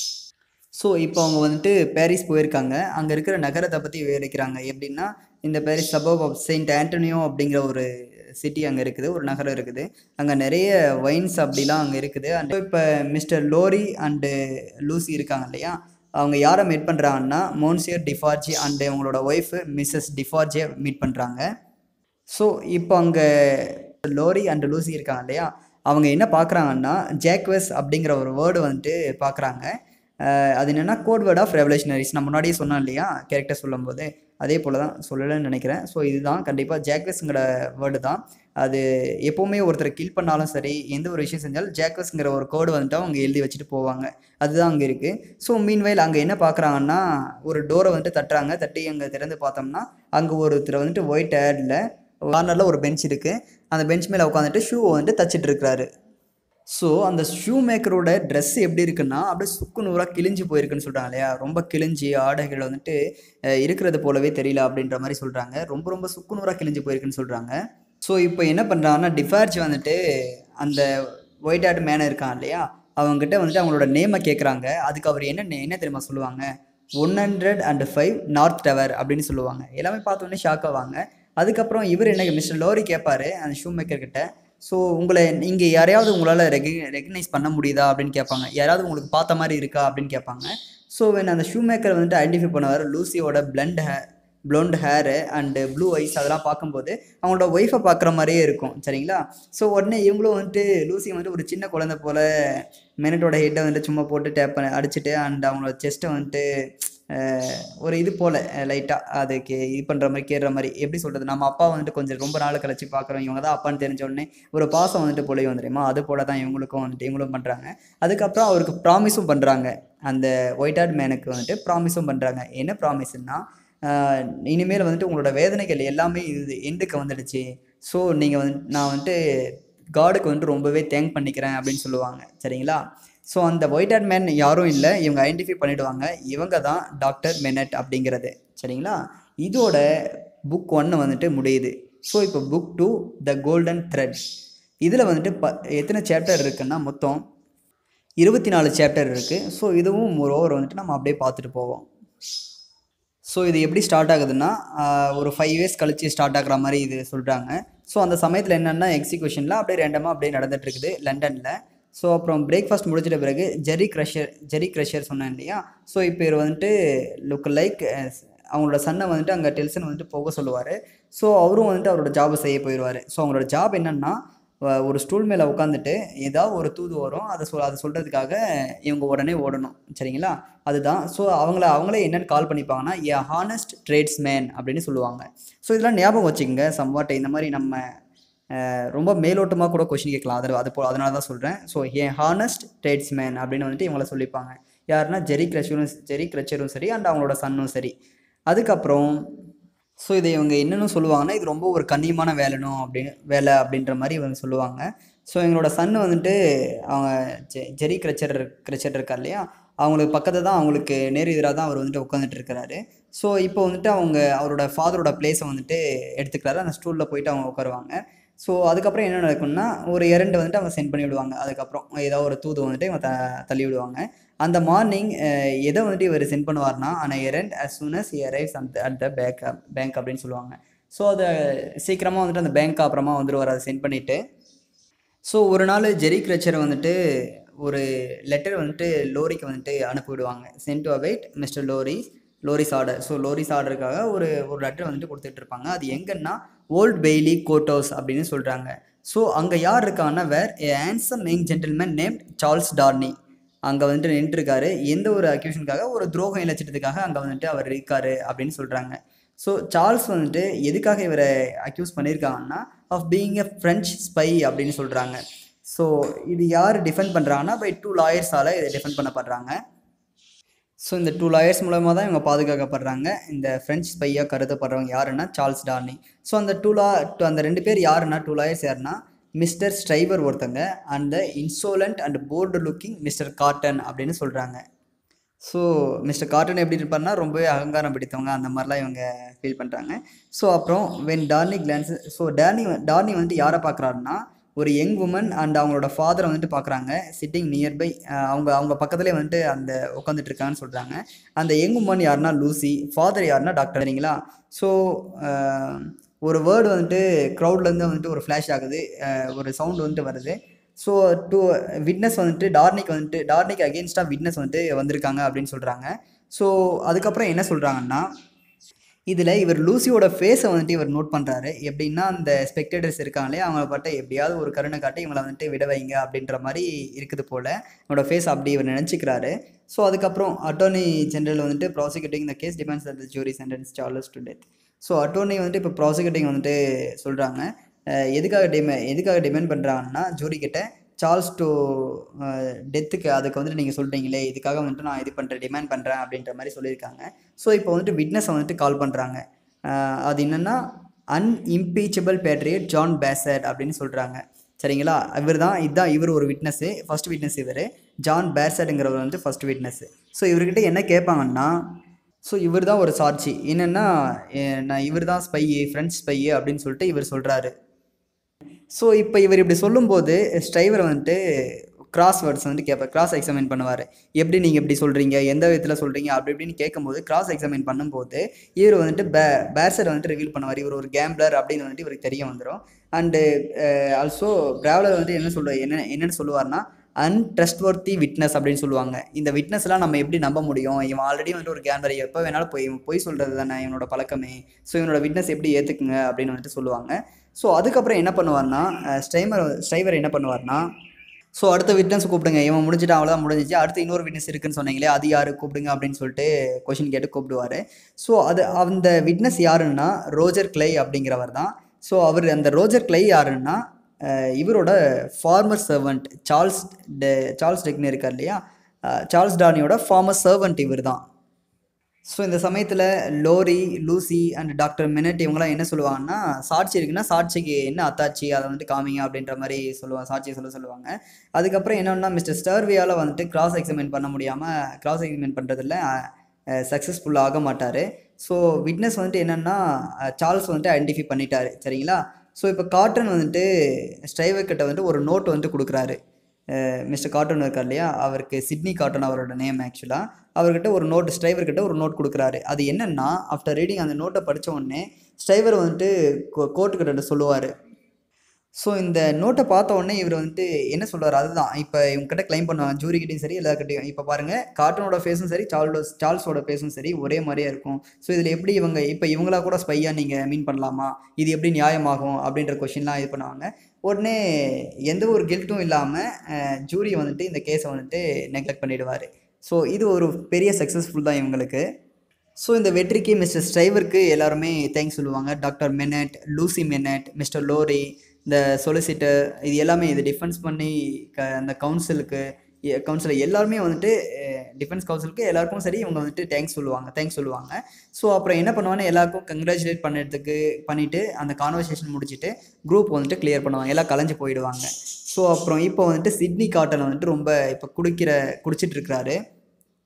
Speaker 1: ஸோ இப்போ அவங்க வந்துட்டு பாரிஸ் போயிருக்காங்க அங்கே இருக்கிற நகரத்தை பற்றி விவரிக்கிறாங்க எப்படின்னா இந்த Paris suburb of Saint Antoine அப்படிங்கிற ஒரு சிட்டி அங்கே இருக்குது ஒரு நகரம் இருக்குது அங்கே நிறைய வைன்ஸ் அப்படிலாம் அங்கே இருக்குது அண்ட் இப்போ மிஸ்டர் லோரி அண்டு லூசி இருக்காங்க இல்லையா அவங்க யாரை மீட் பண்ணுறாங்கன்னா மோன்சியர் டிஃபார்ஜி அண்டு அவங்களோட ஒய்ஃபு மிஸ்ஸஸ் டிஃபார்ஜியை மீட் பண்ணுறாங்க ஸோ இப்போ அங்கே லோரி அண்ட் லூசி இருக்காங்க இல்லையா அவங்க என்ன பார்க்குறாங்கன்னா ஜாக்வஸ் அப்படிங்கிற ஒரு வேர்டு வந்துட்டு பார்க்குறாங்க அது என்னென்னா கோட் வேர்ட் ஆஃப் ரெவலேஷனரிஸ் நான் முன்னாடியே சொன்னேன் இல்லையா கேரக்டர் சொல்லும்போது அதே போல் தான் சொல்லலைன்னு நினைக்கிறேன் ஸோ இதுதான் கண்டிப்பாக ஜாக்வஸ்ங்கிற வேர்டு தான் அது எப்போவுமே ஒருத்தரை கில் பண்ணாலும் சரி எந்த ஒரு விஷயம் செஞ்சாலும் ஜாக்வஸ்ங்கிற ஒரு கோடு வந்துட்டு அவங்க எழுதி வச்சுட்டு போவாங்க அதுதான் அங்கே இருக்குது ஸோ மீன்வைல் அங்கே என்ன பார்க்குறாங்கன்னா ஒரு டோரை வந்துட்டு தட்டுறாங்க தட்டி அங்கே திறந்து பார்த்தோம்னா அங்கே ஒருத்தர் வந்துட்டு ஒயிட் ஹேரில் கார்னரில் ஒரு பெஞ்ச் இருக்குது அந்த பெஞ்ச் மேலே உட்காந்துட்டு ஷூவை வந்துட்டு தச்சிட்டு இருக்கிறாரு ஸோ அந்த ஷூ மேக்கரோட ட்ரெஸ் எப்படி இருக்குன்னா அப்படியே சுக்கு நூறாக கிழிஞ்சு போயிருக்குன்னு சொல்கிறாங்க இல்லையா ரொம்ப கிழிஞ்சி ஆடைகள் வந்துட்டு அஹ், இருக்கிறது போலவே தெரியல அப்படின்ற மாதிரி சொல்கிறாங்க ரொம்ப ரொம்ப சுக்கு நூறாக கிழிஞ்சு போயிருக்குன்னு சொல்கிறாங்க ஸோ இப்போ என்ன பண்ணுறாங்கன்னா டிஃபார்ஜ் வந்துட்டு அந்த ஒயிட் ஹேட் மேனை இருக்கான் இல்லையா அவங்ககிட்ட வந்துட்டு அவங்களோட நேமை கேட்குறாங்க அதுக்கு அவர் என்ன name- என்ன தெரியுமா சொல்லுவாங்க one hundred and five north tower அப்படின்னு சொல்லுவாங்க எல்லாமே பார்த்தோன்னே ஷாக் ஆவாங்க அதுக்கப்புறம் இவர் என்ன மிஸ்டர் லோரி கேட்பாரு அந்த ஷூ மேக்கர் கிட்ட ஸோ உங்களை இங்கே யாரையாவது உங்களால் ரெகி ரெகனைஸ் பண்ண முடியுதா அப்படின்னு கேட்பாங்க யாராவது உங்களுக்கு பார்த்த மாதிரி இருக்கா அப்படின்னு கேட்பாங்க ஸோ when அந்த ஷூ மேக்கர் வந்துட்டு ஐடென்டிஃபை பண்ணுவார் லூசியோட blond hair blonde hair and blue eyes அதெல்லாம் பார்க்கும்போது அவங்களோட ஒய்ஃபை பார்க்குற மாதிரியே இருக்கும் சரிங்களா ஸோ உடனே இவங்களும் வந்துட்டு லூசி வந்துட்டு ஒரு சின்ன குழந்தை போல் மெனட்டோட ஹெட்டை வந்துட்டு சும்மா போட்டு டேப் பண்ண அடிச்சுட்டு அண்ட் அவங்களோட செஸ்ட்டை வந்துட்டு அஹ், ஒரு இது போல் லைட்டாக அதுக்கு இது பண்ணுற மாதிரி கேடுற மாதிரி எப்படி சொல்கிறது நம்ம அப்பா வந்துட்டு கொஞ்சம் ரொம்ப நாள் கழிச்சு பார்க்குறோம் இவங்க தான் அப்பான்னு தெரிஞ்ச உடனே ஒரு பாசம் வந்துட்டு பொழிய வந்துடுமா அது போல தான் இவங்களுக்கும் வந்துட்டு இவங்களும் பண்ணுறாங்க அதுக்கப்புறம் அவருக்கு ப்ராமிஸும் பண்ணுறாங்க அந்த ஒயிட் ஹேட் மேனுக்கு வந்துட்டு ப்ராமிஸும் பண்ணுறாங்க என்ன ப்ராமிஸ்னா இனிமேல் வந்துட்டு உங்களோட வேதனைகள் எல்லாமே இது எண்டுக்கு வந்துடுச்சு ஸோ நீங்கள் வந்து நான் வந்துட்டு காடுக்கு வந்துட்டு ரொம்பவே தேங்க் பண்ணிக்கிறேன் அப்படின்னு சொல்லுவாங்க சரிங்களா ஸோ அந்த ஒயிட் ஹேட் மேன் யாரும் இல்லை இவங்க ஐடென்டிஃபை பண்ணிடுவாங்க இவங்க தான் டாக்டர் மெனட் அப்படிங்கிறது சரிங்களா இதோட புக் ஒன்று வந்துட்டு முடியுது ஸோ இப்போ book two the golden thread இதில் வந்துட்டு ப எத்தனை சாப்டர் இருக்குன்னா மொத்தம் இருபத்தி நாலு சாப்டர் இருக்குது ஸோ இதுவும் ஒரு ஓவர் வந்துட்டு நம்ம அப்படியே பார்த்துட்டு போவோம் ஸோ இது எப்படி ஸ்டார்ட் ஆகுதுன்னா ஆஹ், ஒரு ஃபைவ் இயர்ஸ் கழிச்சு ஸ்டார்ட் ஆகுற மாதிரி இது சொல்கிறாங்க ஸோ அந்த சமயத்தில் என்னென்னா எக்ஸிக்யூஷனில் அப்படியே ரெண்டமாக அப்படியே நடந்துட்டு இருக்குது லண்டனில் ஸோ அப்புறம் பிரேக்ஃபாஸ்ட் முடிச்சிட்ட பிறகு ஜெரி க்ரஷர் ஜெரி க்ரஷர் சொன்னேன் இல்லையா ஸோ இப்போ இவர் வந்துட்டு லுக் லைக் அவங்களோட சன்னை வந்துட்டு அங்கே டெல்சன் வந்துட்டு போக சொல்லுவார் ஸோ அவரும் வந்துட்டு அவரோட ஜாபை செய்ய போயிடுவார் ஸோ அவங்களோட ஜாப் என்னென்னா வ- ஒரு ஸ்டூல் மேலே உட்காந்துட்டு ஏதாவது ஒரு தூது வரும் அதை சொல் அதை சொல்கிறதுக்காக இவங்க உடனே ஓடணும் சரிங்களா அதுதான் ஸோ அவங்கள அவங்களே என்னென்னு கால் பண்ணிப்பாங்கன்னா ஏ ஹானஸ்ட் ட்ரேட்ஸ் மேன் அப்படின்னு சொல்லுவாங்க ஸோ இதெல்லாம் ஞாபகம் வச்சுக்கோங்க சம்வாட் இந்த மாதிரி நம்ம அஹ், ரொம்ப மேலோட்டமாக கூட கொஷின் கேட்கலாம் அது அது போ அதனால தான் சொல்கிறேன் so a honest tradesman அப்படின்னு வந்துட்டு இவங்கள சொல்லிப்பாங்க யாருன்னா ஜெரி கிரச்சரும் ஜெரி கிரச்சரும் சரி அண்ட் அவங்களோட சன்னும் சரி அதுக்கப்புறம் ஸோ இதை இவங்க என்னென்னு சொல்லுவாங்கன்னா இது ரொம்ப ஒரு கண்ணியமான வேலைனும் அப்படின்னு வேலை அப்படின்ற மாதிரி இவங்க சொல்லுவாங்க ஸோ எங்களோட சன்னு வந்துட்டு அவங்க ஜெ ஜெரி கிரச்சர் கிரச்சர் இருக்கார் இல்லையா அவங்களுக்கு பக்கத்தில் தான் அவங்களுக்கு நேர் எதிராக தான் அவர் வந்துட்டு உட்காந்துட்டு இருக்கிறாரு ஸோ இப்போ வந்துட்டு அவங்க அவரோட ஃபாதரோட பிளேஸை வந்துட்டு எடுத்துக்கிறாரு அந்த ஸ்டூலில் போயிட்டு அவங்க உட்காருவாங்க ஸோ அதுக்கப்புறம் என்ன நடக்கும்னா ஒரு இரண்டு வந்துட்டு அவங்க சென்ட் பண்ணி விடுவாங்க அதுக்கப்புறம் ஏதோ ஒரு தூது வந்துட்டு இவங்க த தள்ளி விடுவாங்க அந்த மார்னிங் எதை வந்துட்டு இவர் சென்ட் பண்ணுவார்னா ஆனால் இரண்ட் as soon as he arrives at the at the bank bank அப்படின்னு சொல்லுவாங்க ஸோ அதை சீக்கிரமாக வந்துட்டு அந்த பேங்க் அப்புறமா வந்துடுவார் அதை சென்ட் பண்ணிவிட்டு ஸோ ஒரு நாள் ஜெரி கிரச்சர் வந்துட்டு ஒரு லெட்டர் வந்துட்டு லோரிக்கு வந்துட்டு அனுப்பிவிடுவாங்க sent to await mister Lorry Lorry's order so Lorry's ஆர்டருக்காக ஒரு ஒரு லெட்டர் வந்துட்டு கொடுத்துட்டு இருப்பாங்க அது எங்கன்னா ஓல்ட் பெய்லி கோட்டோஸ் அப்படின்னு சொல்கிறாங்க ஸோ அங்கே யார் இருக்காங்கன்னா where a handsome young gentleman name Charles Darnay அங்கே வந்துட்டு நின்றுருக்காரு எந்த ஒரு அக்யூஷனுக்காக ஒரு துரோகம் இழைச்சிட்டதுக்காக அங்கே வந்துட்டு அவர் இருக்காரு அப்படின்னு சொல்கிறாங்க ஸோ சார்ல்ஸ் வந்துட்டு எதுக்காக இவரை அக்யூஸ் பண்ணியிருக்காங்கன்னா of being a French spy அப்படின்னு சொல்கிறாங்க ஸோ இது யார் டிஃபெண்ட் பண்ணுறாங்கன்னா பை டூ லாயர்ஸால் இதை டிஃபெண்ட் பண்ணப்படுறாங்க ஸோ இந்த டூ லாயர்ஸ் மூலமாக தான் இவங்க பாதுகாக்கப்படுறாங்க இந்த ஃப்ரெஞ்ச் ஸ்பையாக கருதப்படுறவங்க யாருன்னா சார்ல்ஸ் டார்னி ஸோ அந்த டூ லா அந்த ரெண்டு பேர் யாருன்னா டூ லாயர்ஸ் யாருன்னா மிஸ்டர் ஸ்ட்ரைவர் ஒருத்தங்க and the insolent and bored looking mister Carton அப்படின்னு சொல்கிறாங்க ஸோ மிஸ்டர் காட்டன் எப்படி இருப்பார்னா ரொம்பவே அகங்காரம் பிடித்தவங்க அந்த மாதிரிலாம் இவங்க ஃபீல் பண்ணுறாங்க ஸோ அப்புறம் when Darnay glances so Darnay Darnay வந்துட்டு யாரை பார்க்குறாருன்னா ஒரு யங் உமன் அண்ட் அவங்களோட ஃபாதரை வந்துட்டு பார்க்குறாங்க சிட்டிங் நியர்பை அவங்க அவங்க பக்கத்துலேயே வந்துட்டு அந்த உட்காந்துட்டு இருக்காங்கன்னு சொல்கிறாங்க அந்த யங் உமன் யாருன்னா லூசி ஃபாதர் யாருன்னா டாக்டர் சரிங்களா ஸோ ஒரு வேர்டு வந்துட்டு க்ரௌட்லேருந்து வந்துட்டு ஒரு ஃப்ளாஷ் ஆகுது அஹ், ஒரு சவுண்ட் வந்துட்டு வருது ஸோ டூ விட்னஸ் வந்துட்டு டார்னிக் வந்துட்டு டார்னிக் அகேன்ஸ்டாக விட்னஸ் வந்துட்டு வந்திருக்காங்க அப்படின்னு சொல்கிறாங்க ஸோ அதுக்கப்புறம் என்ன சொல்கிறாங்கன்னா இதில் இவர் லூசியோட ஃபேஸை வந்துட்டு இவர் நோட் பண்ணுறாரு எப்படின்னா அந்த ஸ்பெக்டேட்டர்ஸ் இருக்காங்களே அவங்கள பட்ட எப்படியாவது ஒரு கருணை காட்டி இவங்களை வந்துட்டு விட வைங்க அப்படின்ற மாதிரி இருக்குது போல் அவனோட ஃபேஸ் அப்படி இவர் நினச்சிக்கிறாரு ஸோ அதுக்கப்புறம் அட்டோர்னி ஜெனரல் வந்துட்டு prosecuting the case defends at the jury sentence Charles to death so attorney வந்துட்டு இப்போ ப்ராசிக்யூட்டிங் வந்துட்டு சொல்கிறாங்க எதுக்காக டிமே எதுக்காக டிமெண்ட் பண்ணுறாங்கன்னா ஜூரி கிட்ட சார்ல்ஸ் டு டெத்துக்கு அதுக்கு வந்துட்டு நீங்கள் சொல்கிறீங்களே இதுக்காக வந்துட்டு நான் இது பண்ணுறேன் டிமாண்ட் பண்ணுறேன் அப்படின்ற மாதிரி சொல்லியிருக்காங்க ஸோ இப்போ வந்துட்டு விட்னஸை வந்துட்டு கால் பண்ணுறாங்க அது என்னென்னா அன்இம்பீச்சபிள் பேட்ரியட் ஜான் பேசட் அப்படின்னு சொல்கிறாங்க சரிங்களா இவர் தான் இதுதான் இவர் ஒரு விட்னஸ்ஸு ஃபர்ஸ்ட் விட்னஸ் இவர் ஜான் பேர்சட்டுங்கிறவர் வந்து ஃபர்ஸ்ட் விட்னஸ் ஸோ இவர்கிட்ட என்ன கேட்பாங்கன்னா ஸோ இவர் தான் ஒரு சாட்சி என்னென்னா நான் இவர் தான் ஸ்பையு ஃப்ரெண்ட்ஸ் ஸ்பையு அப்படின்னு சொல்லிட்டு இவர் சொல்கிறாரு ஸோ இப்போ இவர் இப்படி சொல்லும்போது ஸ்ட்ரைவர் வந்துட்டு கிராஸ் வேர்ட்ஸ் வந்து கேட்பார் கிராஸ் எக்ஸாமின் பண்ணுவார் எப்படி நீங்கள் இப்படி சொல்கிறீங்க எந்த விதத்தில் சொல்கிறீங்க அப்படி இப்படின்னு கேட்கும்போது கிராஸ் எக்ஸாமின் பண்ணும்போது இவர் வந்துட்டு பே பேர்சர் வந்துட்டு ரிவீல் பண்ணுவார் இவர் ஒரு கேம்ப்ளர் அப்படின்னு வந்துட்டு இவருக்கு தெரிய வந்துடும் அண்டு ஆல்சோ ட்ராவலர் வந்துட்டு என்ன சொல்லுவார் என்ன என்னென்னு சொல்லுவார்னா அன்ட்ரஸ்ட்வர்த்தி விட்னஸ் அப்படின்னு சொல்லுவாங்க இந்த விட்னஸ்லாம் நம்ம எப்படி நம்ப முடியும் இவன் ஆல்ரெடி வந்துட்டு ஒரு கேம்பர் எப்போ வேணாலும் போய் இவன் பொய் சொல்கிறது தானே இவனோட பழக்கமே ஸோ இவனோட விட்னஸ் எப்படி ஏற்றுக்குங்க அப்படின்னு வந்துட்டு சொல்லுவாங்க ஸோ அதுக்கப்புறம் என்ன பண்ணுவார்னா ஸ்ட்ரைமர் ஸ்ட்ரைவர் என்ன பண்ணுவார்னா ஸோ அடுத்த விட்னஸ் கூப்பிடுங்க இவன் முடிஞ்சிட்டு அவ்வளோதான் முடிஞ்சிச்சு அடுத்து இன்னொரு விட்னஸ் இருக்குன்னு சொன்னீங்களே அது யார் கூப்பிடுங்க அப்படின்னு சொல்லிட்டு கொஷின் கேட்டு கூப்பிடுவார் ஸோ அது அந்த விட்னஸ் யாருன்னா ரோஜர் கிளை அப்படிங்கிறவர் தான் ஸோ அவர் அந்த ரோஜர் கிளை யாருன்னா அஹ், இவரோட ஃபார்மர் சர்வெண்ட் சார்ல்ஸ் டெ சார்ல்ஸ் டெக்னி இருக்கார் இல்லையா அஹ், சார்ல்ஸ் டானியோட ஃபார்மர் சர்வெண்ட் இவர் தான் ஸோ இந்த சமயத்தில் Lorry Lucie and doctor Manette இவங்களாம் என்ன சொல்லுவாங்கன்னா சாட்சி இருக்குன்னா சாட்சிக்கு என்ன அத்தாட்சி அதை வந்துட்டு காமிங்க அப்படின்ற மாதிரி சொல்லுவாங்க சாட்சியை சொல்ல சொல்லுவாங்க அதுக்கப்புறம் என்னன்னா மிஸ்டர் ஸ்டர்வியால் வந்துட்டு கிராஸ் எக்ஸாமின் பண்ண முடியாமல் கிராஸ் எக்ஸாமின் பண்ணுறதுல சக்ஸஸ்ஃபுல் ஆக மாட்டார் ஸோ விட்னஸ் வந்துட்டு என்னென்னா சார்ல்ஸ் வந்துட்டு ஐடென்டிஃபை பண்ணிட்டாரு சரிங்களா ஸோ இப்போ காட்டன் வந்துட்டு ஸ்ட்ரைவர் கிட்ட வந்துட்டு ஒரு நோட் வந்துட்டு கொடுக்குறாரு மிஸ்டர் காட்டன் இருக்கார் இல்லையா அவருக்கு சிட்னி காட்டன் அவரோட நேம் ஆக்சுவலாக அவர்கிட்ட ஒரு நோட் ஸ்ட்ரைவர் கிட்ட ஒரு நோட் கொடுக்குறாரு அது என்னன்னா ஆஃப்டர் ரீடிங் அந்த நோட்டை படிச்ச உடனே ஸ்ட்ரைவர் வந்துட்டு கோர்ட்டுக்கிட்ட சொல்லுவார் ஸோ இந்த நோட்டை பார்த்த உடனே இவர் வந்துட்டு என்ன சொல்றாரு அதுதான் இப்போ இவங்ககிட்ட க்ளைம் பண்ணுவாங்க ஜூரிக்கிட்டையும் சரி எல்லாருக்கிட்டையும் இப்போ பாருங்கள் கார்ட்டனோட ஃபேஸும் சரி சார்லோஸ் சார்ல்ஸோட ஃபேஸும் சரி ஒரே மாதிரியே இருக்கும் ஸோ இதில் எப்படி இவங்க இப்போ இவங்களா கூட ஸ்பையாக நீங்கள் மீன் பண்ணலாமா இது எப்படி நியாயமாகும் அப்படின்ற கொஷின்லாம் இது பண்ணுவாங்க உடனே எந்த ஒரு கில்ட்டும் இல்லாமல் ஜூரி வந்துட்டு இந்த கேஸை வந்துட்டு நெக்லெக்ட் பண்ணிடுவார் ஸோ இது ஒரு பெரிய சக்ஸஸ்ஃபுல் தான் இவங்களுக்கு ஸோ இந்த வெற்றிக்கு மிஸ்டர் ஸ்ட்ரைவருக்கு எல்லாருமே தேங்க்ஸ் சொல்லுவாங்க doctor Manette Lucie Manette mister Lorry இந்த சொலிசிட்டர் இது எல்லாமே இது டிஃபென்ஸ் பண்ணி க அந்த கவுன்சிலுக்கு கவுன்சிலர் எல்லாருமே வந்துட்டு டிஃபென்ஸ் கவுன்சிலுக்கு எல்லாருக்கும் சரி இவங்க வந்துட்டு தேங்க்ஸ் சொல்லுவாங்க தேங்க்ஸ் சொல்லுவாங்க ஸோ அப்புறம் என்ன பண்ணுவாங்கன்னா எல்லாருக்கும் கங்க்ராச்சுலேட் பண்ணுறதுக்கு பண்ணிவிட்டு அந்த கான்வர்சேஷன் முடிச்சுட்டு குரூப் வந்துட்டு கிளியர் பண்ணுவாங்க எல்லாம் கலைஞ்சு போயிடுவாங்க ஸோ அப்புறம் இப்போ வந்துட்டு சிட்னி காட்டன் வந்துட்டு ரொம்ப இப்போ குடிக்கிற குடிச்சிட்டு இருக்கிறாரு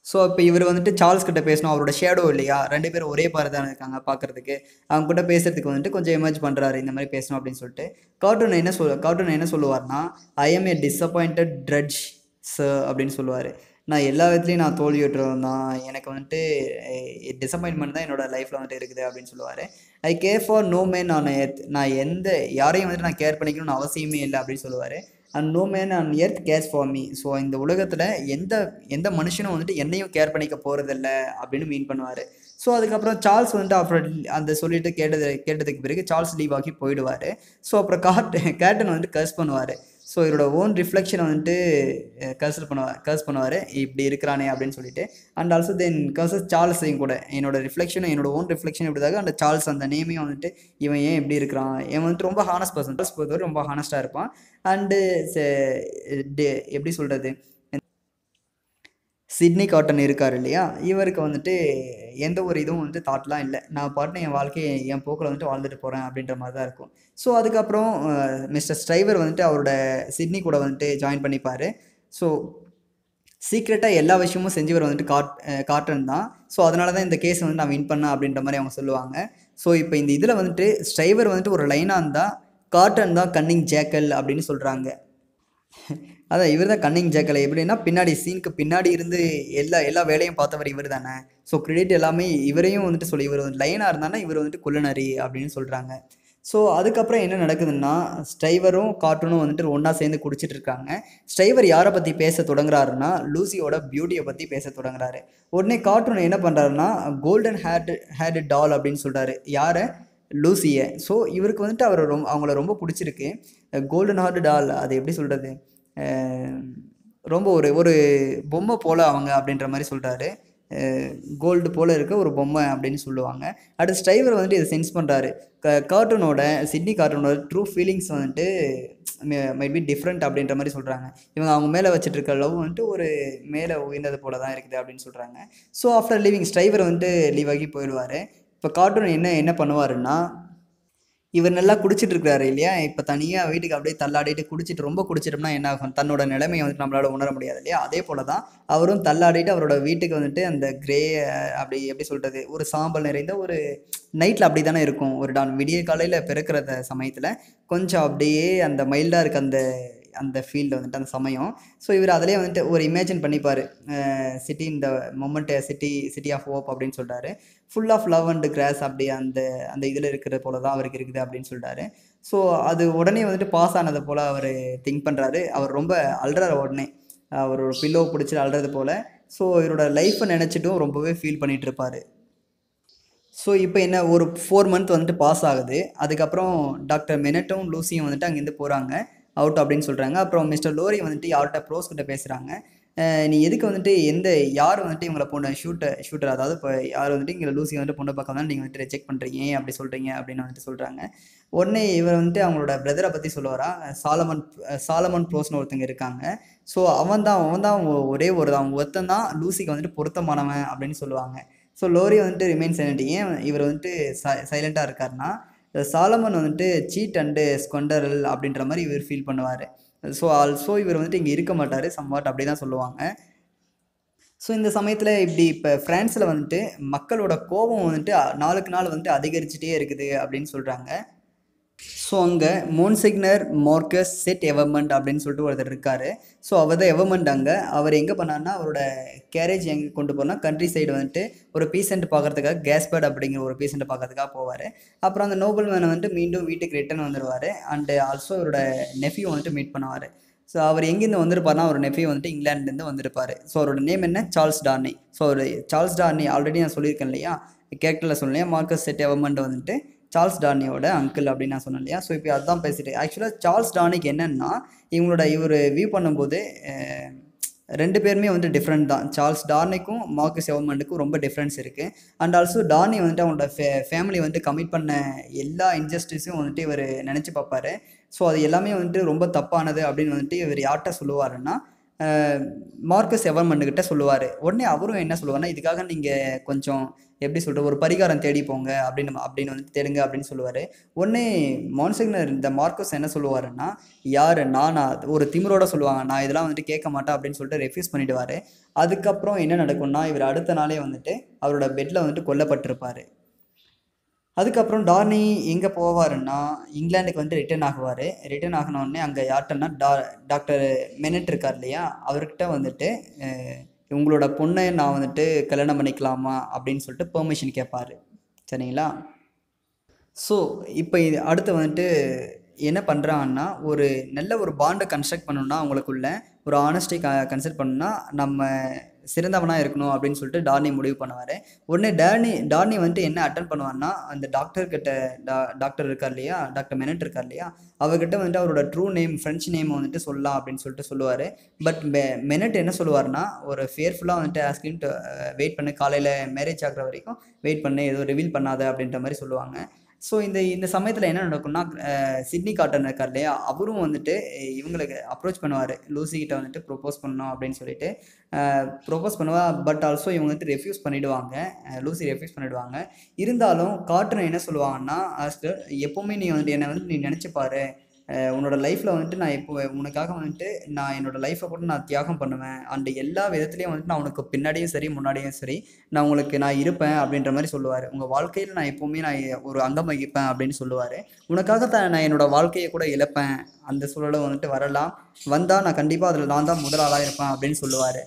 Speaker 1: ஸோ இப்போ இவர் வந்துட்டு சார்ல்ஸ் கிட்ட பேசணும் அவரோட ஷேடோ இல்லையா ரெண்டு பேரும் ஒரே பாரு தான் இருக்காங்க பார்க்கறதுக்கு அவங்க கூட பேசுறதுக்கு வந்துட்டு கொஞ்சம் எமர்ஜ் பண்ணுறாரு இந்த மாதிரி பேசணும் அப்படின்னு சொல்லிட்டு கார்ட்டூன் என்ன சொல் கார்ட்டூன் என்ன சொல்லுவார்னா I am a disappointed drudge sir அப்படின்னு சொல்லுவார் நான் எல்லா விதத்துலையும் நான் தோல்வியுற்றவன் தான் எனக்கு வந்துட்டு டிசப்பாயின்மெண்ட் தான் என்னோட லைஃப்பில் வந்துட்டு இருக்குது அப்படின்னு சொல்லுவார் I care for no man நான் நான் எந்த யாரையும் வந்துட்டு நான் கேர் பண்ணிக்கணும்னு அவசியமே இல்லை அப்படின்னு சொல்லுவார் and no man and earth cares for me so இந்த உலகத்தில் எந்த எந்த மனுஷனும் வந்துட்டு என்னையும் கேர் பண்ணிக்க போகிறதில்ல அப்படின்னு மீன் பண்ணுவார் ஸோ அதுக்கப்புறம் சார்ல்ஸ் வந்துட்டு அப்புறம் அந்த சொல்லிட்டு கேட்டது கேட்டதுக்கு பிறகு சார்ல்ஸ் லீவ் ஆகி போயிடுவார் ஸோ அப்புறம் காட் கேட்டன் வந்துட்டு கர்ஸ் பண்ணுவார் ஸோ இவரோட ஓன் ரிஃப்ளெக்ஷனை வந்துட்டு கர்சல் பண்ணுவார் கர்ஸ் பண்ணுவார் இப்படி இருக்கிறானே அப்படின்னு சொல்லிட்டு அண்ட் ஆல்சோ தென் கர்சஸ் சார்ல்ஸையும் கூட என்னோட ரிஃப்ளெக்ஷன் என்னோட ஓன் ரிஃப்ளெக்ஷன் இப்படிதாக அந்த சார்ல்ஸ் அந்த நேமையும் வந்துட்டு இவன் ஏன் இப்படி இருக்கிறான் இவன் வந்துட்டு ரொம்ப ஹானஸ்ட் பர்சன் சார்ல்ஸ் பொறுத்தவரை ரொம்ப ஹானஸ்ட்டாக இருப்பான் அண்டு எப்படி சொல்கிறது சிட்னி காட்டன் இருக்கார் இல்லையா இவருக்கு வந்துட்டு எந்த ஒரு இதுவும் வந்து தாட்லாம் இல்லை நான் பாட்டு என் வாழ்க்கையை என் போக்கில் வந்துட்டு வாழ்ந்துட்டு போகிறேன் அப்படின்ற மாதிரி தான் இருக்கும் ஸோ அதுக்கப்புறம் மிஸ்டர் ஸ்ட்ரைவர் வந்துட்டு அவரோட சிட்னி கூட வந்துட்டு ஜாயின் பண்ணிப்பார் ஸோ சீக்ரெட்டாக எல்லா விஷயமும் செஞ்சவர் வந்துட்டு காட் காட்டன் தான் ஸோ அதனால தான் இந்த கேஸ் வந்து நான் வின் பண்ணேன் அப்படின்ற மாதிரி அவங்க சொல்லுவாங்க ஸோ இப்போ இந்த இதில் வந்துட்டு ஸ்ட்ரைவர் வந்துட்டு ஒரு லைனாக இருந்தால் காட்டன் தான் கன்னிங் ஜேக்கல் அப்படின்னு சொல்கிறாங்க அதான் இவர் தான் கன்னிங் ஜேக்கலை எப்படின்னா பின்னாடி சீனுக்கு பின்னாடி இருந்து எல்லா எல்லா வேலையும் பார்த்தவர் இவர் தானே ஸோ கிரெடிட் எல்லாமே இவரையும் வந்துட்டு சொல்லி இவர் வந்து லைனாக இருந்தானா இவர் வந்துட்டு குள்ளநரி அப்படின்னு சொல்கிறாங்க ஸோ அதுக்கப்புறம் என்ன நடக்குதுன்னா ஸ்டைவரும் கார்ட்டூனும் வந்துட்டு ஒன்றா சேர்ந்து குடிச்சிட்டு இருக்காங்க ஸ்டைவர் யாரை பற்றி பேச தொடங்குறாருன்னா லூசியோட பியூட்டியை பற்றி பேச தொடங்குறாரு உடனே கார்ட்டூன் என்ன பண்ணுறாருன்னா கோல்டன் ஹேட் ஹேட் டால் அப்படின்னு சொல்கிறாரு யாரை லூசியை ஸோ இவருக்கு வந்துட்டு அவர் ரொம்ப அவங்கள ரொம்ப பிடிச்சிருக்கு கோல்டன் ஹார்ட் டால் அது எப்படி சொல்கிறது ரொம்ப ஒரு ஒரு பொம்மை போல் அவங்க அப்படின்ற மாதிரி சொல்கிறாரு கோல்டு போல் இருக்க ஒரு பொம்மை அப்படின்னு சொல்லுவாங்க அடுத்து ஸ்டைவர் வந்துட்டு இதை சென்ஸ் பண்ணுறாரு க கார்ட்டூனோட சிட்னி கார்ட்டூனோட ட்ரூ ஃபீலிங்ஸ் வந்துட்டு மைட் பி டிஃப்ரெண்ட் அப்படின்ற மாதிரி சொல்கிறாங்க இவங்க அவங்க மேலே வச்சுட்டு இருக்க லவ் வந்துட்டு ஒரு மேலே உயர்ந்தது போல தான் இருக்குது அப்படின்னு சொல்கிறாங்க ஸோ ஆஃப்டர் லீவிங் ஸ்டைவர் வந்துட்டு லீவ் ஆகி போயிடுவார் இப்போ கார்ட்டூன் என்ன என்ன பண்ணுவாருன்னா இவர் நல்லா குடிச்சிட்டு இருக்கிறாரு இல்லையா இப்போ தனியாக வீட்டுக்கு அப்படியே தள்ளாடிட்டு குடிச்சிட்டு ரொம்ப குடிச்சிட்டோம்னா என்ன ஆகும் தன்னோட நிலைமையை வந்துட்டு நம்மளால உணர முடியாது இல்லையா அதே போல தான் அவரும் தள்ளாடிட்டு அவரோட வீட்டுக்கு வந்துட்டு அந்த கிரே அப்படி எப்படி சொல்கிறது ஒரு சாம்பல் நிறைந்த ஒரு நைட்டில் அப்படி தானே இருக்கும் ஒரு டான் விடிய காலையில் பிறக்கிற சமயத்தில் கொஞ்சம் அப்படியே அந்த மைல்டாக இருக்க அந்த அந்த ஃபீல்டு வந்துட்டு அந்த சமயம் ஸோ இவர் அதிலே வந்துட்டு ஒரு இமேஜின் பண்ணிப்பார் சிட்டி இந்த moment city city of hope அப்படின்னு சொல்கிறாரு full of love and grace அப்படி அந்த அந்த இதில் இருக்கிற போல தான் அவருக்கு இருக்குது அப்படின்னு சொல்லிட்டாரு ஸோ அது உடனே வந்துட்டு பாஸ் ஆனதை போல் அவர் திங்க் பண்ணுறாரு அவர் ரொம்ப அல்றாரு உடனே அவர் ஒரு பில்லோ பிடிச்சி அல்றது போல் ஸோ இவரோட லைஃப்பை நினச்சிட்டும் ரொம்பவே ஃபீல் பண்ணிகிட்டு இருப்பார் ஸோ இப்போ என்ன ஒரு ஃபோர் மந்த் வந்துட்டு பாஸ் ஆகுது அதுக்கப்புறம் டாக்டர் மெனட்டும் லூசியும் வந்துட்டு அங்கேருந்து போகிறாங்க அவுட் அப்படின்னு சொல்கிறாங்க அப்புறம் மிஸ்டர் லோரி வந்துட்டு யார்கிட்ட ப்ரோஸ் கிட்ட பேசுகிறாங்க நீ எதுக்கு வந்துட்டு எந்த யார் வந்துட்டு இவங்களை பொண்ணு ஷூட்டர் ஷூட்டர் அதாவது இப்போ யார் வந்துட்டு இங்கே லூசி வந்துட்டு பொண்ணை பார்க்க தான் நீங்கள் வந்துட்டு ரிஜெக்ட் பண்ணுறீங்க ஏன் அப்படி சொல்கிறீங்க அப்படின்னு வந்துட்டு சொல்கிறாங்க உடனே இவர் வந்துட்டு அவங்களோட பிரதரை பற்றி சொல்லுவாரா சாலமன் சாலமன் ப்ரோஸ்னு ஒருத்தங்க இருக்காங்க ஸோ அவன் தான் அவன் தான் ஒரே ஒரு அவன் ஒருத்தன் தான் லூசிக்கு வந்துட்டு பொருத்தமானவன் அப்படின்னு சொல்லுவாங்க ஸோ லோரி வந்துட்டு ரிமைன் சைலண்ட் ஏன் இவர் வந்துட்டு சைலண்ட்டாக இருக்காருன்னா சாலமன் வந்துட்டு சீட் அண்டு ஸ்கொண்டரல் அப்படின்ற மாதிரி இவர் ஃபீல் பண்ணுவார் ஸோ ஆல்சோ இவர் வந்துட்டு இங்கே இருக்க மாட்டார் சம்வாட் அப்படி தான் சொல்லுவாங்க ஸோ இந்த சமயத்தில் இப்படி இப்போ ஃப்ரான்ஸில் வந்துட்டு மக்களோட கோபம் வந்துட்டு நாளுக்கு நாள் வந்துட்டு அதிகரிச்சுட்டே இருக்குது அப்படின்னு சொல்கிறாங்க ஸோ அங்கே மோன்சிக்னர் மார்க்கஸ் செட் எவர்மெண்ட் அப்படின்னு சொல்லிட்டு ஒருத்தர் இருக்கார் ஸோ அவர் தான் எவர்மெண்ட் அங்கே அவர் எங்கே பண்ணார்னா அவரோட கேரேஜ் எங்கே கொண்டு போனால் கண்ட்ரி சைடு வந்துட்டு ஒரு பீசென்ட் பார்க்கறதுக்காக கேஸ்பேர்ட் அப்படிங்கிற ஒரு பீசென்ட் பார்க்கறதுக்காக போவார் அப்புறம் அந்த நோபல் மேனை வந்துட்டு மீண்டும் வீட்டுக்கு ரிட்டர்ன் வந்துடுவார் அண்டு ஆல்சோ அவரோட நெஃப்யூ வந்துட்டு மீட் பண்ணுவார் ஸோ அவர் எங்கேருந்து வந்திருப்பார்னா அவர் நெஃப்யூ வந்துட்டு இங்கிலாந்துலேருந்து வந்திருப்பார் ஸோ அவரோட நேம் என்ன சார்ல்ஸ் டார்னி ஸோ அவர் சார்ல்ஸ் டார்னி ஆல்ரெடி நான் சொல்லியிருக்கேன் இல்லையா கேரக்டரில் சொன்னேன் மார்க்கஸ் செட் எவர்மெண்ட் வந்துட்டு சார்ல்ஸ் டார்னியோட அங்கிள் அப்படின்னு நான் சொன்னேன் இல்லையா ஸோ இப்போ அதுதான் பேசிட்டு ஆக்சுவலாக சார்ல்ஸ் டார்னிக்கு என்னென்னா இவங்களோட இவர் வியூ பண்ணும்போது ரெண்டு பேருமே வந்து டிஃப்ரெண்ட் தான் சார்ல்ஸ் டார்னிக்கும் மார்க்கஸ் எவர்மெண்ட்டுக்கும் ரொம்ப டிஃப்ரென்ஸ் இருக்குது அண்ட் ஆல்சோ டார்னி வந்துட்டு அவங்களோட ஃபே ஃபேமிலி வந்துட்டு கமிட் பண்ண எல்லா இன்ஜஸ்டிஸும் வந்துட்டு இவர் நினச்சி பார்ப்பாரு ஸோ அது எல்லாமே வந்துட்டு ரொம்ப தப்பானது அப்படின்னு வந்துட்டு இவர் யார்கிட்ட சொல்லுவாருன்னா மார்க்கஸ் எவர்மன்கிட்ட சொல்லுவார் உடனே அவரும் என்ன சொல்லுவார்னா இதுக்காக நீங்கள் கொஞ்சம் எப்படி சொல்கிறது ஒரு பரிகாரம் தேடி போங்க அப்படின்னு அப்படின்னு வந்து தேடுங்க அப்படின்னு சொல்லுவார் உடனே மான்சிக்னர் இந்த மார்க்கஸ் என்ன சொல்லுவாருன்னா யார் நானா ஒரு திமிரோட சொல்லுவாங்க நான் இதெல்லாம் வந்துட்டு கேட்க மாட்டேன் அப்படின்னு சொல்லிட்டு ரெஃப்யூஸ் பண்ணிடுவார் அதுக்கப்புறம் என்ன நடக்கும்னா இவர் அடுத்த நாளே வந்துட்டு அவரோட பெட்டில் வந்துட்டு கொல்லப்பட்டிருப்பார் அதுக்கப்புறம் டார்னி எங்கே போவாருன்னா இங்கிலாந்துக்கு வந்து ரிட்டர்ன் ஆகுவார் ரிட்டர்ன் ஆகினோடனே அங்கே யார்கிட்டன்னா டா டாக்டர் மெனட் இருக்கார் இல்லையா அவர்கிட்ட வந்துட்டு அஹ், உங்களோட பொண்ணை நான் வந்துட்டு கல்யாணம் பண்ணிக்கலாமா அப்படின்னு சொல்லிட்டு பெர்மிஷன் கேட்பாரு சரிங்களா ஸோ இப்போ இது அடுத்து வந்துட்டு என்ன பண்ணுறாங்கன்னா ஒரு நல்ல ஒரு பாண்டை கன்ஸ்ட்ரக்ட் பண்ணணும்னா அவங்களுக்குள்ள ஒரு ஆனஸ்டி க கன்சல்ட் பண்ணணும்னா நம்ம சிறந்தவனாக இருக்கணும் அப்படின்னு சொல்லிட்டு டார்னி முடிவு பண்ணுவார் உடனே டார்னி டார்னி வந்துட்டு என்ன அட்டன் பண்ணுவார்னா அந்த டாக்டர் கிட்ட டா டாக்டர் இருக்கார் இல்லையா டாக்டர் மெனட் இருக்கார் இல்லையா அவர்கிட்ட வந்துட்டு அவரோட ட்ரூ நேம் ஃப்ரெஞ்ச் நேம் வந்துட்டு சொல்லலாம் அப்படின்னு சொல்லிட்டு சொல்லுவார் பட் மெ மெனட் என்ன சொல்லுவார்னா ஒரு ஃபியர்ஃபுல்லாக வந்துட்டு ஆஸ்கின் வெயிட் பண்ணு காலையில் மேரேஜ் ஆகுற வரைக்கும் வெயிட் பண்ணு எதுவும் ரிவீல் பண்ணாத அப்படின்ற மாதிரி சொல்லுவாங்க ஸோ இந்த இந்த சமயத்தில் என்ன நடக்கும்னா அஹ், சிட்னி காட்டன் இருக்கார் இல்லையா அவரும் வந்துட்டு அஹ், இவங்களுக்கு அப்ரோச் பண்ணுவார் லூசி கிட்ட வந்துட்டு ப்ரொப்போஸ் பண்ணணும் அப்படின்னு சொல்லிட்டு ப்ரொப்போஸ் பண்ணுவா பட் ஆல்சோ இவங்க வந்துட்டு ரெஃப்யூஸ் பண்ணிடுவாங்க அஹ், லூசி ரெஃப்யூஸ் பண்ணிடுவாங்க இருந்தாலும் காட்டன் என்ன சொல்லுவாங்கன்னா ஆஸ்டர் எப்போவுமே நீ வந்துட்டு என்னை வந்து நீ நினச்சி பாரு அஹ், உன்னோட லைஃப்பில் வந்துட்டு நான் இப்போ உனக்காக வந்துட்டு நான் என்னோட லைஃப்பை கூட நான் தியாகம் பண்ணுவேன் அண்ட் எல்லா விதத்துலேயும் வந்துட்டு நான் உனக்கு பின்னாடியும் சரி முன்னாடியும் சரி நான் உங்களுக்கு நான் இருப்பேன் அப்படின்ற மாதிரி சொல்லுவார் உங்கள் வாழ்க்கையில் நான் எப்போவுமே நான் ஒரு அங்கம் வகிப்பேன் அப்படின்னு சொல்லுவார் உனக்காக தான் நான் என்னோட வாழ்க்கையை கூட இழப்பேன் அந்த சூழலும் வந்துட்டு வரலாம் வந்தால் நான் கண்டிப்பாக அதில் நான் தான் முதல் ஆளாக இருப்பேன் அப்படின்னு சொல்லுவார்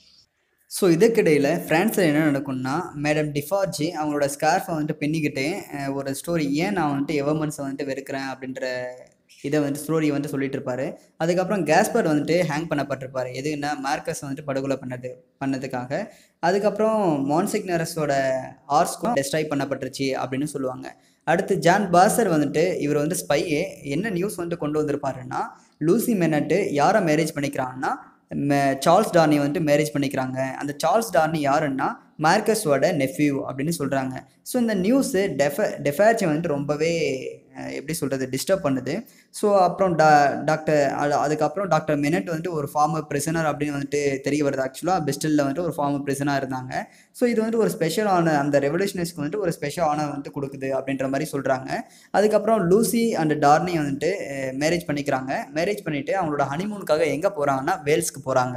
Speaker 1: ஸோ இதுக்கிடையில் ஃப்ரான்ஸில் என்ன நடக்கும்னா மேடம் டிஃபார்ஜி அவங்களோட ஸ்கார்ஃபை வந்துட்டு பின்னிக்கிட்டே அஹ், ஒரு ஸ்டோரி ஏன் நான் வந்துட்டு எவர்மன்ஸை வந்துட்டு வெறுக்கிறேன் அப்படின்ற இதை வந்துட்டு ஸ்டோரி வந்துட்டு சொல்லிட்டு இருப்பாரு அதுக்கப்புறம் கேஸ்பர் வந்துட்டு ஹேங் பண்ணப்பட்டிருப்பாரு எதுன்னா மார்க்கஸ் வந்துட்டு படுகொலை பண்ணது பண்ணதுக்காக அதுக்கப்புறம் மான்சிக்னரஸோட ஆர்ஸ்க்கும் டெஸ்ட்ராய் பண்ணப்பட்டுருச்சு அப்படின்னு சொல்லுவாங்க அடுத்து ஜான் பாசர் வந்துட்டு இவர் வந்து ஸ்பையே என்ன நியூஸ் வந்துட்டு கொண்டு வந்திருப்பாருன்னா லூசி மெனட்டு யாரை மேரேஜ் பண்ணிக்கிறாங்கன்னா மே- சார்ல்ஸ் டார்னி வந்துட்டு மேரேஜ் பண்ணிக்கிறாங்க அந்த சார்ல்ஸ் டார்னி யாருன்னா மார்க்கஸோட நெஃப்யூ அப்படின்னு சொல்கிறாங்க ஸோ இந்த நியூஸு டெஃப டெஃபேர்ச்சி வந்துட்டு ரொம்பவே அஹ், எப்படி சொல்கிறது டிஸ்டர்ப் பண்ணுது ஸோ அப்புறம் டா டாக்டர் அது அதுக்கப்புறம் டாக்டர் மெனட் வந்துட்டு ஒரு ஃபார்மர் பிரிசனர் அப்படின்னு வந்துட்டு தெரிய வருது ஆக்சுவலாக பெஸ்டலில் வந்துட்டு ஒரு ஃபார்மர் பிரிசனாக இருந்தாங்க ஸோ இது வந்துட்டு ஒரு ஸ்பெஷலான அந்த ரெவல்யூஷனரிஸ்க்கு வந்துட்டு ஒரு ஸ்பெஷல் ஆனர் வந்துட்டு கொடுக்குது அப்படின்ற மாதிரி சொல்கிறாங்க அதுக்கப்புறம் லூசி அண்ட் டார்னி வந்துட்டு மேரேஜ் பண்ணிக்கிறாங்க மேரேஜ் பண்ணிவிட்டு அவங்களோட ஹனிமூனுக்காக எங்கே போகிறாங்கன்னா வேல்ஸ்க்கு போகிறாங்க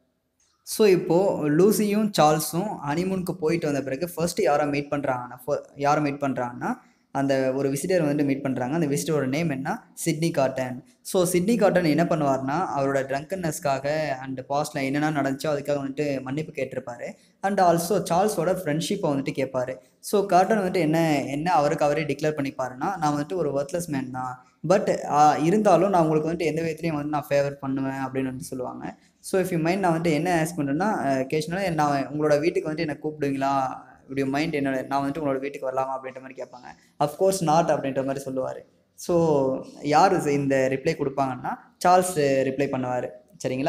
Speaker 1: ஸோ இப்போது லூசியும் சார்ல்ஸும் ஹனிமூனுக்கு போயிட்டு வந்த பிறகு ஃபர்ஸ்ட் யாரை மீட் பண்ணுறாங்கன்னா யாரை மீட் பண்ணுறாங்கன்னா அந்த ஒரு விசிட்டர் வந்துட்டு மீட் பண்ணுறாங்க அந்த விசிட்டரோட நேம் என்ன Sydney Carton so Sydney Carton என்ன பண்ணுவார்னா அவரோட ட்ரங்கன்னஸ்க்காக அண்ட் பாஸ்ட்டில் என்னென்ன நடந்துச்சோ அதுக்காக வந்துட்டு மன்னிப்பு கேட்டிருப்பாரு அண்ட் ஆல்சோ சார்ல்ஸோட ஃப்ரெண்ட்ஷிப்பை வந்துட்டு கேட்பாரு ஸோ காட்டன் வந்துட்டு என்ன என்ன அவருக்கு அவரே டிக்ளேர் பண்ணிப்பாருன்னா நான் வந்துட்டு ஒரு ஒர்த்லெஸ் மேன் தான் பட் இருந்தாலும் நான் உங்களுக்கு வந்துட்டு எந்த விதத்துலையும் வந்து நான் ஃபேவர் பண்ணுவேன் அப்படின்னு வந்து சொல்லுவாங்க ஸோ இஃப் யூ மைண்ட் நான் வந்துட்டு என்ன ஆஸ் பண்ணுறேன்னா கேஷனாக நான் உங்களோட வீட்டுக்கு வந்துட்டு என்னை கூப்பிடுவீங்களா இப்படி மைண்ட் என்னோட நான் வந்துட்டு உங்களோட வீட்டுக்கு வரலாமா அப்படின்ற மாதிரி கேட்பாங்க அஃப்கோர்ஸ் நாட் அப்படின்ற மாதிரி சொல்லுவார் ஸோ யார் இந்த ரிப்ளை கொடுப்பாங்கன்னா சார்ல்ஸ் ரிப்ளை பண்ணுவார் சரிங்களா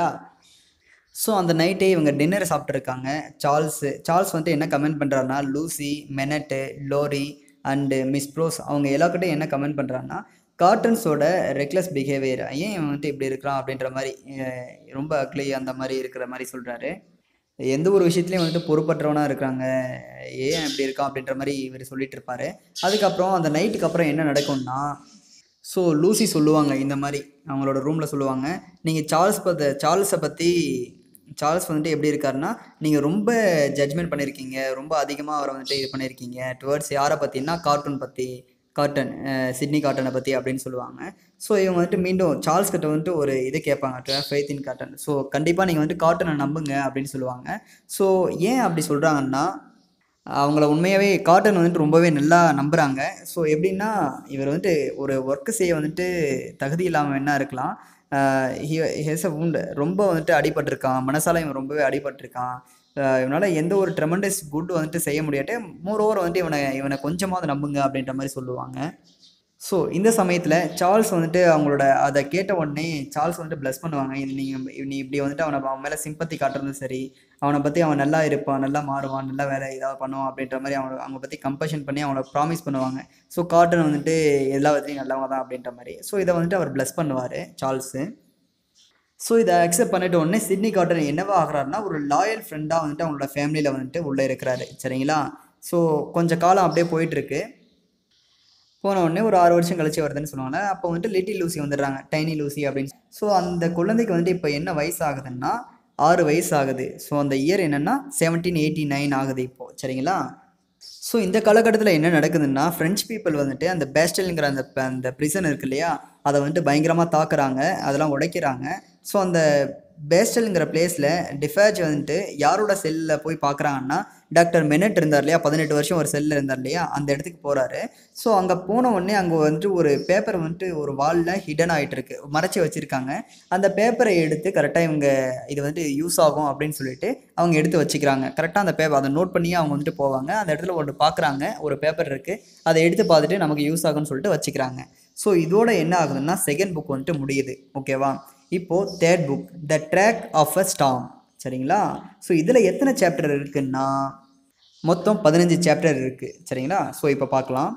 Speaker 1: ஸோ அந்த நைட்டே இவங்க டின்னர் சாப்பிட்ருக்காங்க சார்ல்ஸு சார்ல்ஸ் வந்துட்டு என்ன கமெண்ட் பண்ணுறாருன்னா Lucie Manette Lorry and Miss Pross அவங்க எல்லாருக்கிட்டையும் என்ன கமெண்ட் பண்ணுறாங்கன்னா கார்ட்டன்ஸோட ரெக்லஸ் பிஹேவியர் ஏன் இவன் வந்துட்டு இப்படி இருக்கிறான் அப்படின்ற மாதிரி அஹ் ரொம்ப அக்லி அந்த மாதிரி இருக்கிற மாதிரி சொல்கிறாரு எந்த ஒரு விஷயத்துலையும் வந்துட்டு பொறுப்பற்றவனாக இருக்கிறாங்க ஏன் இப்படி இருக்கான் அப்படின்ற மாதிரி இவர் சொல்லிட்டு இருப்பாரு அதுக்கப்புறம் அந்த நைட்டுக்கு அப்புறம் என்ன நடக்கும்னா ஸோ லூசி சொல்லுவாங்க இந்த மாதிரி அவங்களோட ரூமில் சொல்லுவாங்க நீங்கள் சார்ல்ஸ் பத்த சார்ல்ஸை பற்றி சார்ல்ஸ் வந்துட்டு எப்படி இருக்காருன்னா நீங்கள் ரொம்ப ஜட்ஜ்மெண்ட் பண்ணியிருக்கீங்க ரொம்ப அதிகமாக அவரை வந்துட்டு இது பண்ணியிருக்கீங்க டுவர்ட்ஸ் யாரை பற்றினா கார்ட்டூன் பற்றி காட்டன் சிட்னி காட்டனை பற்றி அப்படின்னு சொல்லுவாங்க ஸோ இவங்க வந்துட்டு மீண்டும் சார்ல்ஸ் கிட்ட வந்துட்டு ஒரு இது கேட்பாங்க to faith in Carton so கண்டிப்பாக நீங்கள் வந்துட்டு காட்டனை நம்புங்க அப்படின்னு சொல்லுவாங்க ஸோ ஏன் அப்படி சொல்கிறாங்கன்னா அவங்கள உண்மையாகவே காட்டன் வந்துட்டு ரொம்பவே நல்லா நம்புகிறாங்க ஸோ எப்படின்னா இவர் வந்துட்டு ஒரு ஒர்க்கு செய்ய வந்துட்டு தகுதி இல்லாமல் என்ன இருக்கலாம் ஹெஸ் அ wound ரொம்ப வந்துட்டு அடிபட்டிருக்கான் மனசால இவன் ரொம்பவே அடிபட்டிருக்கான் ஆஹ் இவனால எந்த ஒரு ட்ரெமண்டஸ் குட் வந்துட்டு செய்ய முடியாட்டு மோர் ஓவர் வந்துட்டு இவனை இவனை கொஞ்சமாவது நம்புங்க அப்படின்ற மாதிரி சொல்லுவாங்க ஸோ இந்த சமயத்தில் சார்ல்ஸ் வந்துட்டு அவங்களோட அதை கேட்ட உடனே சார்ல்ஸ் வந்துட்டு ப்ளஸ் பண்ணுவாங்க இது நீங்கள் நீ இப்படி வந்துட்டு அவனை அவன் மேலே சிம்பத்தி காட்டுறதும் சரி அவனை பற்றி அவன் நல்லா இருப்பான் நல்லா மாறுவான் நல்லா வேலை ஏதாவது பண்ணுவான் அப்படின்ற மாதிரி அவனை அவங்க பற்றி கம்பஷன் பண்ணி அவங்கள ப்ராமிஸ் பண்ணுவாங்க ஸோ காட்டன் வந்துட்டு எல்லா விதத்துலையும் நல்லவங்க தான் அப்படின்ற மாதிரி ஸோ இதை வந்துட்டு அவர் ப்ளஸ் பண்ணுவார் சார்ல்ஸு ஸோ இதை அக்செப்ட் பண்ணிட்ட உடனே சிட்னி காட்டன் என்னவா ஆகுறாருன்னா ஒரு லாயல் ஃப்ரெண்டாக வந்துட்டு அவங்களோட ஃபேமிலியில் வந்துட்டு உள்ளே இருக்கிறாரு சரிங்களா ஸோ கொஞ்சம் காலம் அப்படியே போயிட்டுருக்கு போன உடனே ஒரு ஆறு வருஷம் கழிச்சு வருதுன்னு சொல்லுவாங்க அப்போ வந்துட்டு லிட்டில் லூசி வந்துடுறாங்க டைனி லூசி அப்படின்னு ஸோ அந்த குழந்தைக்கு வந்துட்டு இப்போ என்ன வயசு ஆகுதுன்னா ஆறு வயசு ஆகுது ஸோ அந்த இயர் என்னென்னா செவன்டீன் எயிட்டி நைன் ஆகுது இப்போது சரிங்களா ஸோ இந்த காலகட்டத்தில் என்ன நடக்குதுன்னா ஃப்ரெஞ்ச் பீப்புள் வந்துட்டு அந்த பேஸ்டல்ங்கிற அந்த ப- அந்த ப்ரிசன் இருக்கு இல்லையா அதை வந்துட்டு பயங்கரமாக தாக்குறாங்க அதெல்லாம் உடைக்கிறாங்க ஸோ அந்த பேஸ்டல்ங்கிற பிளேஸில் டிஃபேஜ் வந்துட்டு யாரோட செல்லில் போய் பார்க்குறாங்கன்னா டாக்டர் மெனட் இருந்தார் இல்லையா பதினெட்டு வருஷம் ஒரு செல்லில் இருந்தார் இல்லையா அந்த இடத்துக்கு போகிறாரு ஸோ அங்கே போன உடனே அங்கே வந்துட்டு ஒரு பேப்பர் வந்துட்டு ஒரு வாலில் ஹிடன் ஆகிட்டு இருக்கு மறைச்சி வச்சுருக்காங்க அந்த பேப்பரை எடுத்து கரெக்டாக இவங்க இது வந்துட்டு யூஸ் ஆகும் அப்படின்னு சொல்லிட்டு அவங்க எடுத்து வச்சுக்கிறாங்க கரெக்டாக அந்த பேப்பர் அதை நோட் பண்ணி அவங்க வந்துட்டு போவாங்க அந்த இடத்துல ஒன்று பார்க்குறாங்க ஒரு பேப்பர் இருக்குது அதை எடுத்து பார்த்துட்டு நமக்கு யூஸ் ஆகும்னு சொல்லிட்டு வச்சுக்கிறாங்க ஸோ இதோட என்ன ஆகுதுன்னா செகண்ட் புக் வந்துட்டு முடியுது ஓகேவா இப்போது third book the track of a storm சரிங்களா ஸோ இதில் எத்தனை சாப்டர் இருக்குன்னா மொத்தம் பதினஞ்சு சாப்டர் இருக்குது சரிங்களா ஸோ இப்போ பார்க்கலாம்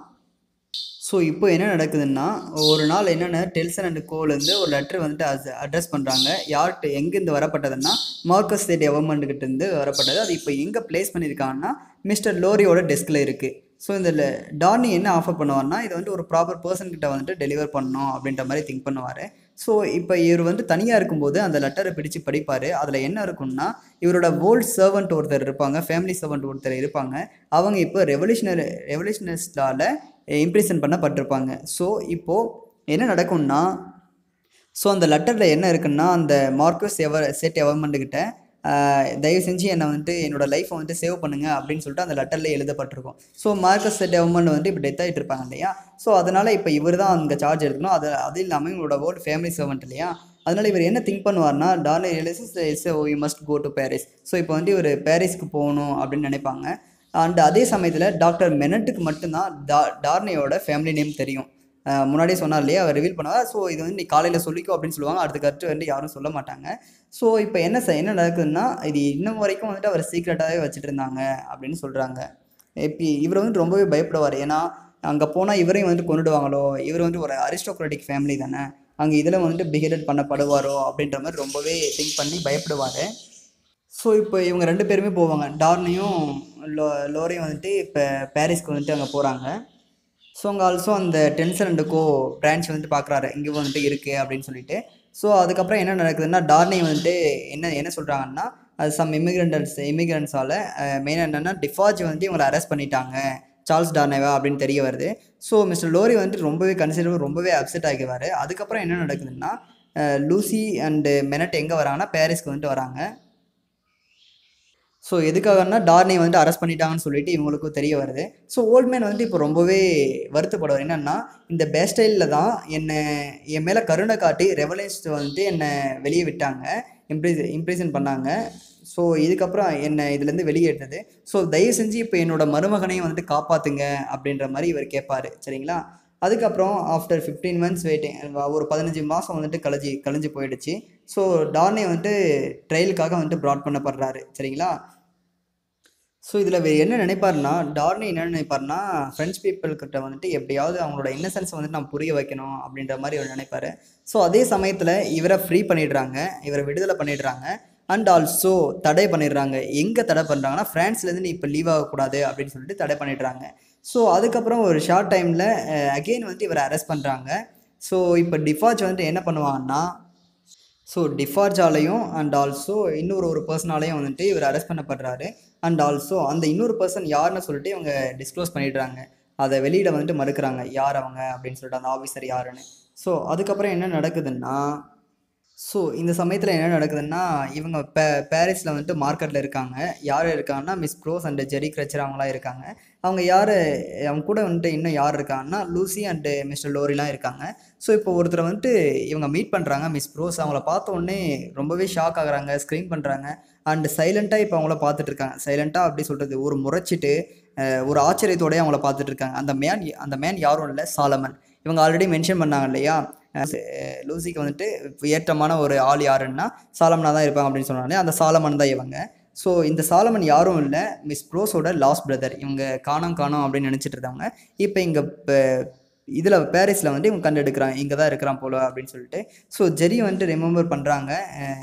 Speaker 1: ஸோ இப்போ என்ன நடக்குதுன்னா ஒரு நாள் என்னென்ன டெல்சன் அண்ட் கோலேருந்து ஒரு லெட்டர் வந்துட்டு அட்ரஸ் பண்ணுறாங்க யார்கிட்ட எங்கேருந்து வரப்பட்டதுன்னா மார்க்கஸ் ஸ்டேட் கவர்மெண்ட்டுக்கிட்டேருந்து வரப்பட்டது அது இப்போ எங்கே ப்ளேஸ் பண்ணியிருக்காங்கன்னா மிஸ்டர் லோரியோட டெஸ்கில் இருக்குது ஸோ இந்த le- டார்னி என்ன ஆஃபர் பண்ணுவார்னா இது வந்துட்டு ஒரு ப்ராப்பர் பர்சன் கிட்ட வந்துட்டு டெலிவர் பண்ணணும் அப்படின்ற மாதிரி திங்க் பண்ணுவார் ஸோ இப்போ இவர் வந்து தனியாக இருக்கும்போது அந்த லெட்டரை பிடிச்சு படிப்பார் அதில் என்ன இருக்கும்னா இவரோட ஓல்ட் சர்வெண்ட் ஒருத்தர் இருப்பாங்க ஃபேமிலி சர்வெண்ட் ஒருத்தர் இருப்பாங்க அவங்க இப்போ ரெவல்யூஷனரி ரெவல்யூஷனரிஸ்டால இம்ப்ரெஷன் பண்ணப்பட்டிருப்பாங்க ஸோ இப்போது என்ன நடக்கும்னா ஸோ அந்த லெட்டரில் என்ன இருக்குன்னா அந்த மார்க்கஸ் எவர் செட் எவர்மெண்ட்டுக்கிட்ட தயவு செஞ்சு என்னை வந்துட்டு என்னோட லைஃப்பை வந்துட்டு சேவ் பண்ணுங்க அப்படின்னு சொல்லிட்டு அந்த லெட்டரில் எழுதப்பட்டிருக்கும் ஸோ மார்க்கஸ் செட் எவர்மெண்ட் வந்துட்டு இப்போ டெத் ஆகிட்டு இருப்பாங்க இல்லையா ஸோ அதனால் இப்போ இவர் தான் அங்கே சார்ஜ் எடுக்கணும் அது அது இல்லாமல் இவங்களோட ஓல்டு ஃபேமிலி சர்வெண்ட் இல்லையா அதனால் இவர் என்ன திங்க் பண்ணுவார்னா Darnay realises oh you must go to Paris so இப்போ வந்து இவர் பாரிஸ்க்கு போகணும் அப்படின்னு நினைப்பாங்க அண்ட் அதே சமயத்தில் டாக்டர் மெனட்டுக்கு மட்டும்தான் டா டார்னியோட ஃபேமிலி நேம் தெரியும் அஹ் முன்னாடியே சொன்னார் இல்லையா அவர் ரிவீல் பண்ணுவார் ஸோ இது வந்து நீ காலையில் சொல்லிக்கோ அப்படின்னு சொல்லுவாங்க அடுத்த கருத்து வந்து யாரும் சொல்ல மாட்டாங்க ஸோ இப்போ என்ன செ- என்ன நடக்குதுன்னா இது இன்னும் வரைக்கும் வந்துட்டு அவர் சீக்ரெட்டாகவே வச்சுட்டு இருந்தாங்க அப்படின்னு சொல்கிறாங்க இப்போ இவர் வந்துட்டு ரொம்பவே பயப்படுவார் ஏன்னா அங்கே போனால் இவரையும் வந்துட்டு கொண்டுடுவாங்களோ இவர் வந்து ஒரு அரிஸ்டோக்ராட்டிக் ஃபேமிலி தானே அங்கே இதில் வந்துட்டு பிஹேடட் பண்ணப்படுவாரோ அப்படின்ற மாதிரி ரொம்பவே திங்க் பண்ணி பயப்படுவார் ஸோ இப்போ இவங்க ரெண்டு பேருமே போவாங்க டார்னியும் லோ லோரியும் வந்துட்டு இப்போ பாரிஸ்க்கு வந்துட்டு அங்கே போகிறாங்க ஸோ அங்கே ஆல்சோ அந்த டென்சன் அண்ட் கோ பிரான்ச் வந்துட்டு பார்க்குறாரு இங்கே வந்துட்டு இருக்குது அப்படின்னு சொல்லிட்டு ஸோ அதுக்கப்புறம் என்ன நடக்குதுன்னா டார்னி வந்துட்டு என்ன என்ன சொல்கிறாங்கன்னா அது சம் இமிகிரண்டன்ஸ் இமிகிரண்ட்ஸால் மெயினாக என்னென்னா டிஃபாஜ் வந்துட்டு இவங்களை அரெஸ்ட் பண்ணிட்டாங்க சார்ல்ஸ் டார்னேவா அப்படின்னு தெரிய வருது ஸோ மிஸ்டர் லோரி வந்துட்டு ரொம்பவே கன்சிடர் ரொம்பவே அப்செட் ஆகிடுவார் அதுக்கப்புறம் என்ன நடக்குதுன்னா அஹ், லூசி அண்டு மெனட் எங்கே வராங்கன்னா பாரிஸ்க்கு வந்துட்டு வராங்க ஸோ எதுக்காகன்னா டார்னி வந்துட்டு அரெஸ்ட் பண்ணிட்டாங்கன்னு சொல்லிட்டு இவங்களுக்கும் தெரிய வருது ஸோ ஓல்ட்மேன் வந்துட்டு இப்போ ரொம்பவே வருத்தப்படுவார் என்னன்னா இந்த பேஸ்டைலில் தான் என்னை என் மேலே கருணை காட்டி ரெவலேன்ஸ்ட் வந்துட்டு என்னை வெளியே விட்டாங்க இம்ப்ரீஸ் இம்ப்ரெஷன் பண்ணாங்க ஸோ இதுக்கப்புறம் என்னை இதுலேருந்து வெளியேற்றது ஸோ தயவு செஞ்சு இப்போ என்னோட மருமகனையும் வந்துட்டு காப்பாற்றுங்க அப்படின்ற மாதிரி இவர் கேட்பாரு சரிங்களா அதுக்கப்புறம் ஆஃப்டர் ஃபிஃப்டீன் மந்த்ஸ் வெயிட்டிங் ஒரு பதினஞ்சு மாதம் வந்துட்டு கழிஞ்சு கழிஞ்சு போயிடுச்சு ஸோ டார்னி வந்துட்டு ட்ரையலுக்காக வந்துட்டு ப்ராட் பண்ணப்படுறாரு சரிங்களா ஸோ இதில் என்ன நினைப்பாருன்னா டார்னி என்ன நினைப்பாருன்னா ஃப்ரெஞ்ச் பீப்புள் கிட்ட வந்துட்டு எப்படியாவது அவங்களோட இன்னசென்ஸ் வந்துட்டு நான் புரிய வைக்கணும் அப்படின்ற மாதிரி அவர் நினைப்பாரு ஸோ அதே சமயத்தில் இவரை ஃப்ரீ பண்ணிடுறாங்க இவரை விடுதலை பண்ணிடுறாங்க அண்ட் ஆல்சோ தடை பண்ணிடுறாங்க எங்கே தடை பண்ணுறாங்கன்னா ஃப்ரான்ஸ்லேருந்து நீ இப்போ லீவ் ஆகக்கூடாது அப்படின்னு சொல்லிட்டு தடை பண்ணிடுறாங்க ஸோ அதுக்கப்புறம் ஒரு ஷார்ட் டைமில் அகெயின் வந்து இவரை அரெஸ்ட் பண்ணுறாங்க ஸோ இப்போ டிஃபாஜ் வந்துட்டு என்ன பண்ணுவாங்கன்னா ஸோ டிஃபார்ஜாலையும் அண்ட் ஆல்சோ இன்னொரு ஒரு பர்சனாலையும் வந்துட்டு இவர் அரெஸ்ட் பண்ணப்படுறாரு அண்ட் ஆல்சோ அந்த இன்னொரு பர்சன் யாருன்னு சொல்லிட்டு இவங்க டிஸ்க்ளோஸ் பண்ணிடுறாங்க அதை வெளியிட வந்துட்டு மறுக்கிறாங்க யார் அவங்க அப்படின்னு சொல்லிட்டு அந்த ஆஃபீஸர் யாருன்னு ஸோ அதுக்கப்புறம் என்ன நடக்குதுன்னா ஸோ இந்த சமயத்தில் என்ன நடக்குதுன்னா இவங்க பே பாரிஸில் வந்துட்டு மார்க்கெட்டில் இருக்காங்க யார் இருக்காங்கன்னா Miss Pross and Jerry Cruncher அவங்களாம் இருக்காங்க அவங்க யார் அவங்க கூட வந்துட்டு இன்னும் யார் இருக்காங்கன்னா லூசி அண்டு மிஸ்டர் லோரிலாம் இருக்காங்க ஸோ இப்போ ஒருத்தரை வந்துட்டு இவங்க மீட் பண்ணுறாங்க மிஸ் ப்ரோஸ் அவங்கள பார்த்த உடனே ரொம்பவே ஷாக் ஆகுறாங்க ஸ்க்ரீன் பண்ணுறாங்க அண்ட் சைலண்ட்டாக இப்போ அவங்கள பார்த்துட்டு இருக்காங்க சைலண்ட்டாக அப்படி சொல்கிறது ஒரு முறைச்சிட்டு அஹ், ஒரு ஆச்சரியத்தோடய அவங்கள பார்த்துட்டு இருக்காங்க அந்த மேன் அந்த மேன் யாரும் இல்லை சாலமன் இவங்க ஆல்ரெடி மென்ஷன் பண்ணாங்க இல்லையா அஹ், லூசிக்கு வந்துட்டு ஏற்றமான ஒரு ஆள் யாருன்னா சாலமனாக தான் இருப்பாங்க அப்படின்னு சொன்னாலே அந்த சாலமன் தான் இவங்க ஸோ இந்த சாலமன் யாரும் இல்லை மிஸ் ப்ரோஸோட லாஸ்ட் பிரதர் இவங்க காணோம் காணோம் அப்படின்னு நினச்சிட்டு இருந்தவங்க இப்போ இங்கே இதில் பாரிஸில் வந்து இவங்க கண்டெடுக்கிறான் இங்கே தான் இருக்கிறான் போல அப்படின்னு சொல்லிட்டு ஸோ ஜெரி வந்துட்டு ரிமெம்பர் பண்ணுறாங்க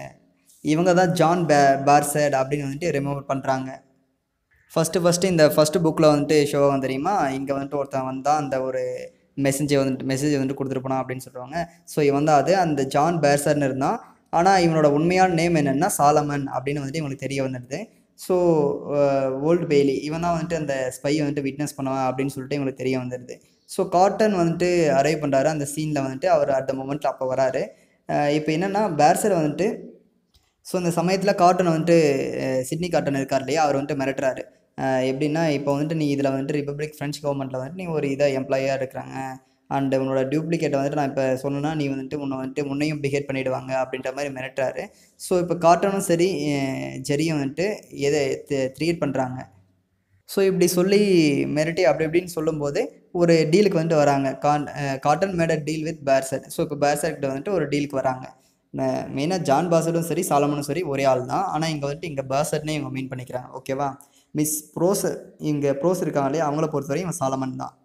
Speaker 1: இவங்க தான் ஜான் பே பார்சட் அப்படின்னு வந்துட்டு ரிமெம்பர் பண்ணுறாங்க ஃபஸ்ட்டு ஃபஸ்ட்டு இந்த ஃபஸ்ட்டு புக்கில் வந்துட்டு ஷோ வந்து தெரியுமா இங்கே வந்துட்டு ஒருத்தன் வந்தால் அந்த ஒரு மெசேஜை வந்துட்டு மெசேஜ் வந்துட்டு கொடுத்துட்டு போனான் அப்படின்னு சொல்லுவாங்க ஸோ இவன் தான் அது அந்த ஜான் பேர்சர்னு இருந்தான் ஆனால் இவனோட உண்மையான நேம் என்னென்னா சாலமன் அப்படின்னு வந்துட்டு இவங்களுக்கு தெரிய வந்துடுது ஸோ ஓல்டு பெய்லி இவன் தான் வந்துட்டு அந்த ஸ்பை வந்துட்டு விட்னஸ் பண்ணுவான் அப்படின்னு சொல்லிட்டு இவங்களுக்கு தெரிய வந்துடுது ஸோ காட்டன் வந்துட்டு அரைவ் பண்ணுறாரு அந்த சீனில் வந்துட்டு அவர் அட் த மூமெண்ட்டில் அப்போ வராரு இப்போ என்னென்னா பேர்சர் வந்துட்டு ஸோ இந்த சமயத்தில் காட்டன் வந்துட்டு அஹ், சிட்னி காட்டன் இருக்கார் இல்லையா அவர் வந்துட்டு மிரட்டுறாரு அஹ், எப்படின்னா இப்போ வந்துட்டு நீ இதில் வந்துட்டு ரிப்பப்ளிக் ஃப்ரெஞ்ச் கவர்மெண்ட்டில் வந்துட்டு நீ ஒரு இதாக எம்ப்ளாயாக இருக்கிறாங்க அண்ட் உன்னோட டூப்ளிகேட்டை வந்துட்டு நான் இப்போ சொன்னேன்னா நீ வந்துட்டு உன்னை வந்துட்டு முன்னையும் பிஹேட் பண்ணிடுவாங்க அப்படின்ற மாதிரி மிரட்டுறாரு ஸோ இப்போ காட்டனும் சரி அஹ், ஜெரியும் வந்துட்டு எதை த்ரீட் பண்ணுறாங்க ஸோ இப்படி சொல்லி மிரட்டி அப்படி இப்படின்னு சொல்லும்போது ஒரு டீலுக்கு வந்துட்டு வராங்க கான் Carton made a deal with Barsad so இப்போ பேர்சட் கிட்ட வந்துட்டு ஒரு டீலுக்கு வராங்க மெயினாக ஜான் பாசடும் சரி சாலமனும் சரி ஒரே ஆள் தான் ஆனால் இங்கே வந்துட்டு இங்கே பேர்சட்னே இவங்க மீன் பண்ணிக்கிறாங்க ஓகேவா மிஸ் ப்ரோஸ் இங்கே ப்ரோஸ் இருக்காங்க இல்லையா அவங்கள பொறுத்தவரையும் இவன் சாலமன் தான்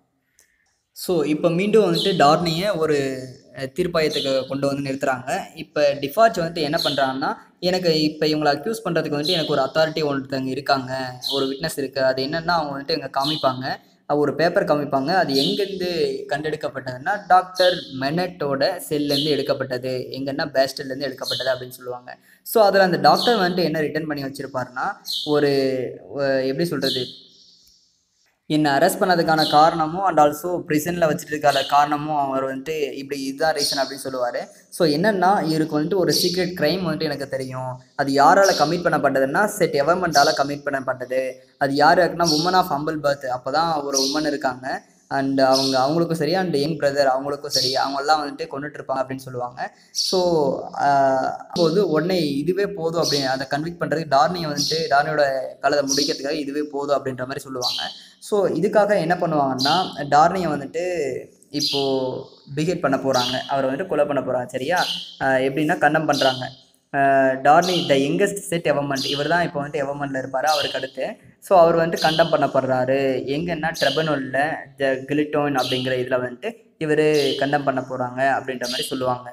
Speaker 1: ஸோ இப்போ மீண்டும் வந்துட்டு டார்னியை ஒரு அஹ், தீர்ப்பாயத்துக்கு கொண்டு வந்து நிறுத்துறாங்க இப்போ டிஃபார்ஜ் வந்துட்டு என்ன பண்ணுறாங்கன்னா எனக்கு இப்போ இவங்களை அக்யூஸ் பண்ணுறதுக்கு வந்துட்டு எனக்கு ஒரு அத்தாரிட்டி ஒருத்தவங்க இருக்காங்க ஒரு விட்னஸ் இருக்குது அது என்னென்னா அவங்க வந்துட்டு இங்கே காமிப்பாங்க அஹ், ஒரு பேப்பர் காமிப்பாங்க அது எங்கேருந்து கண்டெடுக்கப்பட்டதுன்னா டாக்டர் மெனட்டோட செல்லேருந்து எடுக்கப்பட்டது எங்கன்னா பேஸ்டர்லேருந்து எடுக்கப்பட்டது அப்படின்னு சொல்லுவாங்க ஸோ அதில் அந்த டாக்டர் வந்துட்டு என்ன ரிட்டர்ன் பண்ணி வச்சுருப்பாருன்னா ஒரு அஹ், எப்படி சொல்கிறது என்னை அரெஸ்ட் பண்ணதுக்கான காரணமும் அண்ட் ஆல்சோ ப்ரிசனில் வச்சுட்டு இருக்காத காரணமும் அவர் வந்துட்டு இப்படி இதுதான் ரீசன் அப்படின்னு சொல்லுவார் ஸோ என்னென்னா இவருக்கு வந்துட்டு ஒரு சீக்ரெட் க்ரைம் வந்துட்டு எனக்கு தெரியும் அது யாரால் கமிட் பண்ணப்பட்டதுன்னா செட் எவர்மெண்ட்டால் கமிட் பண்ணப்பட்டது அது யார் இருக்குன்னா உமன் ஆஃப் ஹம்பிள் பர்த் அப்போ தான் ஒரு உமன் இருக்காங்க அண்ட் அவங்க அவங்களுக்கும் சரி அண்ட் யங் பிரதர் அவங்களுக்கும் சரி அவங்கெல்லாம் வந்துட்டு கொண்டுட்டு இருப்பாங்க அப்படின்னு சொல்லுவாங்க ஸோ போது உடனே இதுவே போதும் அப்படி அதை கன்விக்ட் பண்ணுறதுக்கு டார்னியை வந்துட்டு டார்னியோட காலத்தை முடிக்கிறதுக்காக இதுவே போதும் அப்படின்ற மாதிரி சொல்லுவாங்க ஸோ இதுக்காக என்ன பண்ணுவாங்கன்னா டார்னியை வந்துட்டு இப்போது பிஹேட் பண்ண போகிறாங்க அவரை வந்துட்டு கொலை பண்ண போகிறாங்க சரியா ஆஹ் எப்படின்னா கண்டம் பண்ணுறாங்க Darnay the youngest Saint Evremonde இவர் தான் இப்போ வந்துட்டு எவர்மெண்ட்டில் இருப்பார் அவருக்கு அடுத்து ஸோ அவர் வந்துட்டு கண்டம் பண்ணப்படுறாரு எங்கன்னா ட்ரெபனோலில் த கிலிட்டோன் அப்படிங்கிற இதில் வந்துட்டு இவர் கண்டம் பண்ண போகிறாங்க அப்படின்ற மாதிரி சொல்லுவாங்க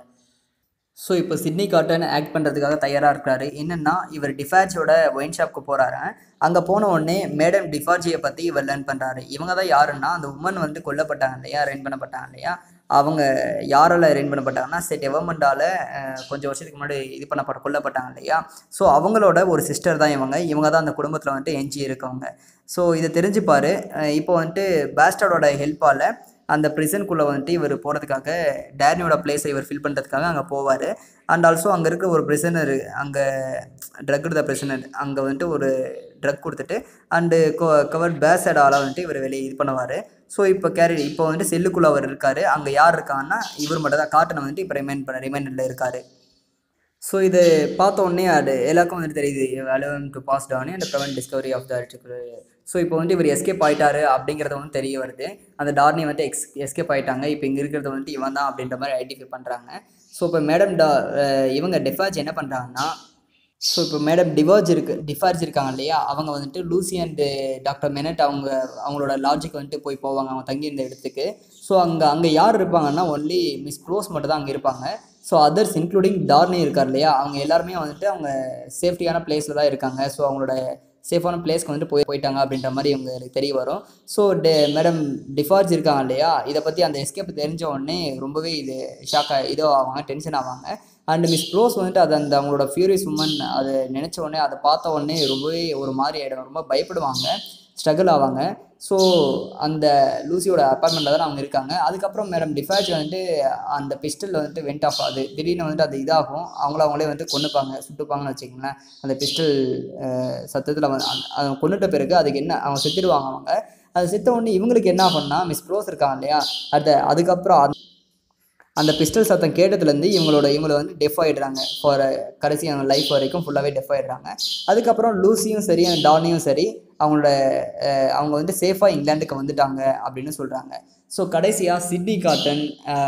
Speaker 1: ஸோ இப்போ சிட்னி காட்டன் ஆக்ட் பண்ணுறதுக்காக தயாராக இருக்காரு என்னென்னா இவர் டிஃபார்ஜோட ஒயின் ஷாப்க்கு போகிறாரு அங்கே போன உடனே மேடம் டிஃபார்ஜியை பற்றி இவர் லேர்ன் பண்ணுறாரு இவங்க தான் யாருன்னா அந்த உமன் வந்து கொல்லப்பட்டாங்க இல்லையா ரெயின் பண்ணப்பட்டாங்க இல்லையா அவங்க யாரால் ரெயின் பண்ணப்பட்டாங்கன்னா செட் எவர்மெண்டால் கொஞ்சம் வருஷத்துக்கு முன்னாடி இது பண்ணப்பட்ட கொல்லப்பட்டாங்க இல்லையா ஸோ அவங்களோட ஒரு சிஸ்டர் தான் இவங்க இவங்க தான் அந்த குடும்பத்தில் வந்துட்டு எஞ்சி இருக்கவங்க ஸோ இதை தெரிஞ்சுப்பார் இப்போ வந்துட்டு பேஸ்டரோட ஹெல்ப்பால் அந்த ப்ரிசனுக்குள்ளே வந்துட்டு இவர் போகிறதுக்காக டேனியோட பிளேஸை இவர் ஃபில் பண்ணுறதுக்காக அங்கே போவார் அண்ட் ஆல்சோ அங்கே இருக்கிற ஒரு ப்ரிசனர் அங்கே ட்ரக் எடுத்த ப்ரிசனர் அங்கே வந்துட்டு ஒரு ட்ரக் கொடுத்துட்டு அண்டு கவர் பேசடால் வந்துட்டு இவர் வெளியே இது பண்ணுவார் ஸோ இப்போ கேரி இப்போ வந்துட்டு செல்லுக்குள்ளே அவர் இருக்கார் அங்கே யார் இருக்காங்கன்னா இவர் மட்டும் தான் காட்டனை வந்துட்டு இப்போ ரிமைண்ட் பண்ண ரிமைண்டரில் இருக்கார் ஸோ இது பார்த்த உடனே அது எல்லாருக்கும் வந்துட்டு தெரியுது allowed to pass down and prevent discovery of the so இப்போ வந்து இவர் எஸ்கேப் ஆயிட்டாரு அப்படிங்கிறது வந்து தெரிய வருது அந்த டார்னி வந்து எக்ஸ் எஸ்கேப் ஆயிட்டாங்க இப்போ இங்கே இருக்கிறது வந்துட்டு இவன் தான் அப்படின்ற மாதிரி ஐடென்டிஃபை பண்ணுறாங்க ஸோ இப்போ மேடம் டா அஹ் இவங்க டெஃபாஜ் என்ன பண்ணுறாங்கன்னா ஸோ இப்போ மேடம் டிவார்ஜ் இருக்கு டிஃபார்ஜ் இருக்காங்க இல்லையா அவங்க வந்துட்டு லூசி அண்டு டாக்டர் மெனட் அவங்க அவங்களோட லாட்ஜுக்கு வந்துட்டு போய் போவாங்க அவங்க தங்கியிருந்த இடத்துக்கு ஸோ அங்கே அங்கே யார் இருப்பாங்கன்னா ஒன்லி மிஸ் க்ளோஸ் மட்டும் தான் அங்கே இருப்பாங்க ஸோ அதர்ஸ் இன்க்ளூடிங் டார்னி இருக்கார் இல்லையா அவங்க எல்லாருமே வந்துட்டு அவங்க சேஃப்டியான பிளேஸில் தான் இருக்காங்க ஸோ அவங்களோட சேஃபான பிளேஸ்க்கு வந்துட்டு போய் போயிட்டாங்க அப்படின்ற மாதிரி இவங்களுக்கு தெரிய வரும் ஸோ டே மேடம் டிஃபார்ஜ் இருக்காங்க இல்லையா இதை பற்றி அந்த எஸ்கேப் தெரிஞ்ச உடனே ரொம்பவே இது ஷாக் இதோ ஆவாங்க டென்ஷன் ஆவாங்க அண்ட் மிஸ் ப்ரோஸ் வந்துட்டு அது அந்த அவங்களோட ஃபியூரியஸ் உமன் அதை நினச்ச உடனே அதை பார்த்த உடனே ரொம்பவே ஒரு மாதிரி ஆகிடும் ரொம்ப பயப்படுவாங்க ஸ்ட்ரகிள் ஆவாங்க ஸோ அந்த லூசியோட அப்பார்ட்மெண்ட்டில் தான் அவங்க இருக்காங்க அதுக்கப்புறம் மேடம் டிஃபாஜ் வந்துட்டு அந்த பிஸ்டல் வந்துட்டு வெண்ட் ஆஃப் ஆகுது திடீர்னு வந்துட்டு அது இதாகும் அவங்கள அவங்களே வந்து கொண்டுப்பாங்க சுட்டுப்பாங்கன்னு வச்சுக்கோங்களேன் அந்த பிஸ்டல் சத்தத்தில் வந்து அந்த- அதை கொண்டுட்ட பிறகு அதுக்கு என்ன அவங்க செத்துடுவாங்க அவங்க அது செத்த உடனே இவங்களுக்கு என்ன ஆகும்னா மிஸ் ப்ரோஸ் இருக்காங்க இல்லையா அது அதுக்கப்புறம் அந்த- அந்த பிஸ்டல் சத்தம் கேட்டதுலேருந்து இவங்களோட இவங்கள வந்து டெஃப் ஆகிடுறாங்க ஃபார் கடைசி அவங்க லைஃப் வரைக்கும் ஃபுல்லாகவே டெஃப் ஆகிடுறாங்க அதுக்கப்புறம் லூசியும் சரி அந்த டானியும் சரி அவங்களோட அஹ், அவங்க வந்து சேஃபாக இங்கிலாந்துக்கு வந்துட்டாங்க அப்படின்னு சொல்கிறாங்க ஸோ கடைசியாக சிட்னி காட்டன்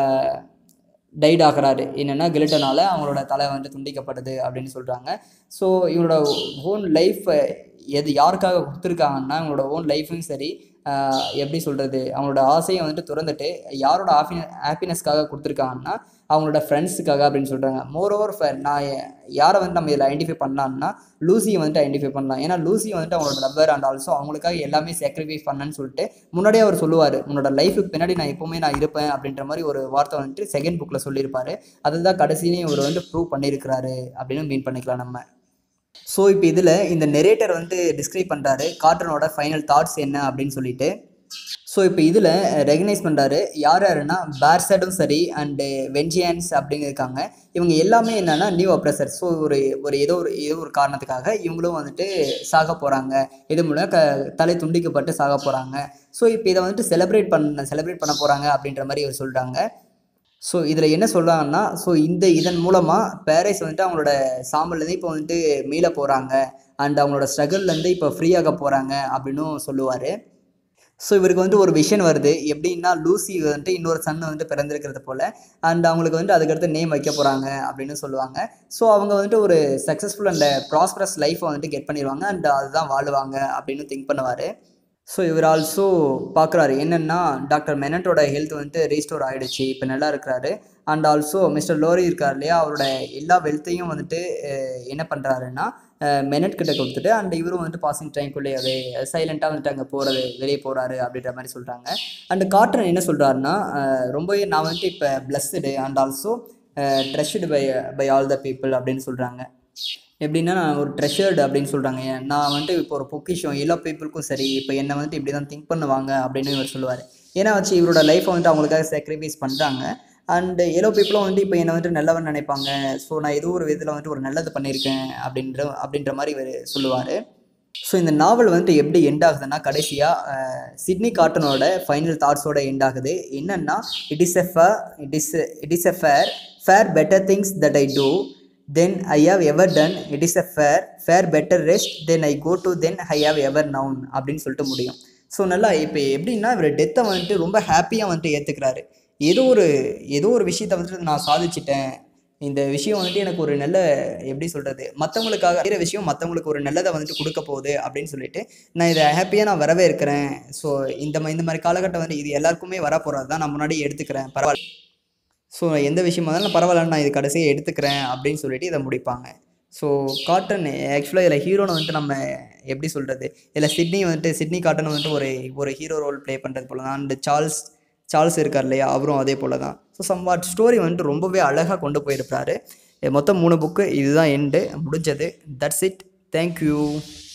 Speaker 1: டைட் ஆகிறாரு என்னென்னா கிலிட்டனால் அவங்களோட தலை வந்து துண்டிக்கப்படுது அப்படின்னு சொல்கிறாங்க ஸோ இவரோட ஓன் லைஃப் எது யாருக்காக கொடுத்துருக்காங்கன்னா அவங்களோட ஓன் லைஃபும் சரி ஆஹ் எப்படி சொல்கிறது அவங்களோட ஆசையை வந்துட்டு துறந்துட்டு யாரோட ஹாப்பி ஹாப்பினஸ்க்காக கொடுத்துருக்காங்கன்னா அவங்களோட ஃப்ரெண்ட்ஸுக்காக அப்படின்னு சொல்கிறாங்க மோர் ஓவர் நான் எ- யாரை வந்து நம்ம இதில் ஐடென்டிஃபை பண்ணலாம்னா லூசியை வந்துட்டு ஐடென்டிஃபை பண்ணலாம் ஏன்னா லூசி வந்துட்டு அவங்களோட லவ்வர் அண்ட் ஆல்சோ அவங்களுக்காக எல்லாமே சாக்ரிஃபைஸ் பண்ணேன்னு சொல்லிட்டு முன்னாடியே அவர் சொல்லுவார் உன்னோட லைஃபுக்கு பின்னாடி நான் எப்போவுமே நான் இருப்பேன் அப்படின்ற மாதிரி ஒரு வார்த்தை வந்துட்டு செகண்ட் புக்கில் சொல்லியிருப்பாரு அதுதான் கடைசியிலையும் இவர் வந்து ப்ரூவ் பண்ணியிருக்கிறாரு அப்படின்னு மீன் பண்ணிக்கலாம் நம்ம ஸோ இப்போ இதில் இந்த நெரேட்டர் வந்து டிஸ்கிரைப் பண்ணுறாரு கார்ட்டனோட ஃபைனல் தாட்ஸ் என்ன அப்படின்னு சொல்லிட்டு ஸோ இப்போ இதில் ரெகனைஸ் பண்ணுறாரு யார் யாருன்னா பேர்சடும் சரி அண்டு வெஞ்சியன்ஸ் அப்படின்னு இருக்காங்க இவங்க எல்லாமே என்னென்னா நியூ அப்ரஸர் ஸோ ஒரு ஒரு ஏதோ ஒரு ஏதோ ஒரு காரணத்துக்காக இவங்களும் வந்துட்டு சாக போகிறாங்க இது மூலம் க தலை துண்டிக்கப்பட்டு சாக போகிறாங்க ஸோ இப்போ இதை வந்துட்டு செலிப்ரேட் பண்ண செலிப்ரேட் பண்ண போகிறாங்க அப்படின்ற மாதிரி இவர் சொல்கிறாங்க ஸோ இதில் என்ன சொல்கிறாங்கன்னா ஸோ இந்த இதன் மூலமாக பேரஸ் வந்துட்டு அவங்களோட சாம்பல்லேருந்து இப்போ வந்துட்டு மீள போகிறாங்க அண்ட் அவங்களோட ஸ்ட்ரகிள்லேருந்து இப்போ ஃப்ரீயாக போகிறாங்க அப்படின்னும் சொல்லுவார் ஸோ இவருக்கு வந்து ஒரு விஷன் வருது எப்படின்னா லூசி வந்துட்டு இன்னொரு சன் வந்துட்டு பிறந்திருக்கிறது போல் அண்ட் அவங்களுக்கு வந்துட்டு அதுக்கடுத்து நேம் வைக்க போகிறாங்க அப்படின்னு சொல்லுவாங்க ஸோ அவங்க வந்துட்டு ஒரு சக்ஸஸ்ஃபுல் அண்ட் ப்ராஸ்பரஸ் லைஃப்பை வந்துட்டு கெட் பண்ணிடுவாங்க அண்ட் அதுதான் வாழுவாங்க அப்படின்னு திங்க் பண்ணுவார் ஸோ இவர் ஆல்சோ பார்க்குறாரு என்னென்னா டாக்டர் மெனட்டோட ஹெல்த் வந்துட்டு ரீஸ்டோர் ஆகிடுச்சு இப்போ நல்லா இருக்கிறாரு அண்ட் ஆல்சோ மிஸ்டர் லோரி இருக்கார் இல்லையா அவரோட எல்லா வெல்த்தையும் வந்துட்டு அஹ், என்ன பண்ணுறாருன்னா மெனட் கிட்ட கொடுத்துட்டு அண்ட் இவரும் வந்துட்டு பாசிங் ட்ரெயின்குள்ளேயே சைலண்ட்டாக வந்துட்டு அங்கே போகிறது வெளியே போகிறாரு அப்படின்ற மாதிரி சொல்கிறாங்க அண்ட் காட்டன் என்ன சொல்கிறாருன்னா ரொம்பவே நான் வந்துட்டு இப்போ blessed and also treasured by by all the people அப்படின்னு சொல்கிறாங்க எப்படின்னா நான் ஒரு ட்ரெஷர்டு அப்படின்னு சொல்கிறாங்க நான் வந்துட்டு இப்போ ஒரு பொக்கிஷம் எல்லா பீப்புளுக்கும் சரி இப்போ என்னை வந்துட்டு இப்படி தான் திங்க் பண்ணுவாங்க அப்படின்னு இவர் சொல்லுவார் ஏன்னா வச்சு இவரோட லைஃப்பை வந்துட்டு அவங்களுக்காக சாக்ரிஃபைஸ் பண்ணுறாங்க அண்ட் எல்லோ பீப்புளும் வந்து இப்போ என்னை வந்துட்டு நல்லவன் நினைப்பாங்க ஸோ நான் ஏதோ ஒரு விதத்தில் வந்துட்டு ஒரு நல்லது பண்ணியிருக்கேன் அப்படின்ற அப்படின்ற மாதிரி இவர் சொல்லுவார் ஸோ இந்த நாவல் வந்துட்டு எப்படி எண்ட் ஆகுதுன்னா கடைசியாக சிட்னி காட்டனோட ஃபைனல் தாட்ஸோட எண்ட் ஆகுது என்னன்னா it is a far it is it is a far far better things that I do then I have ever done it is a far far better rest then I go to then I have ever known அப்படின்னு சொல்லிட்டு முடியும் so நல்லா இப்போ எப்படின்னா இவர் டெத்தை வந்துட்டு ரொம்ப ஹாப்பியாக வந்துட்டு ஏற்றுக்கிறாரு ஏதோ ஒரு ஏதோ ஒரு விஷயத்தை வந்துட்டு நான் சாதிச்சிட்டேன் இந்த விஷயம் வந்துட்டு எனக்கு ஒரு நல்ல எப்படி சொல்கிறது மற்றவங்களுக்காக செய்கிற விஷயம் மற்றவங்களுக்கு ஒரு நல்லதை வந்துட்டு கொடுக்க போகுது அப்படின்னு சொல்லிட்டு நான் இதை ஹாப்பியாக நான் வரவே இருக்கிறேன் ஸோ இந்த மா- இந்த மாதிரி காலகட்டம் வந்து இது எல்லாருக்குமே வரப்போகிறது தான் நான் முன்னாடி எடுத்துக்கிறேன் பரவாயில்ல ஸோ எந்த விஷயமா இருந்தாலும் பரவாயில்ல நான் இது கடைசியாக எடுத்துக்கிறேன் அப்படின்னு சொல்லிட்டு இதை முடிப்பாங்க ஸோ காட்டன் ஆக்சுவலாக இதில் ஹீரோனை வந்துட்டு நம்ம எப்படி சொல்கிறது இதில் சிட்னி வந்துட்டு சிட்னி காட்டன் வந்துட்டு ஒரு ஒரு ஹீரோ ரோல் ப்ளே பண்ணுறது போல தான் அண்ட் சார்ல்ஸ் சார்ல்ஸ் இருக்கார் இல்லையா அவரும் அதே போல தான் ஸோ சம்வாட் ஸ்டோரி வந்துட்டு ரொம்பவே அழகாக கொண்டு போயிருப்பாரு மொத்தம் மூணு புக்கு இதுதான் எண்டு முடிஞ்சது தட்ஸ் இட் தேங்க்யூ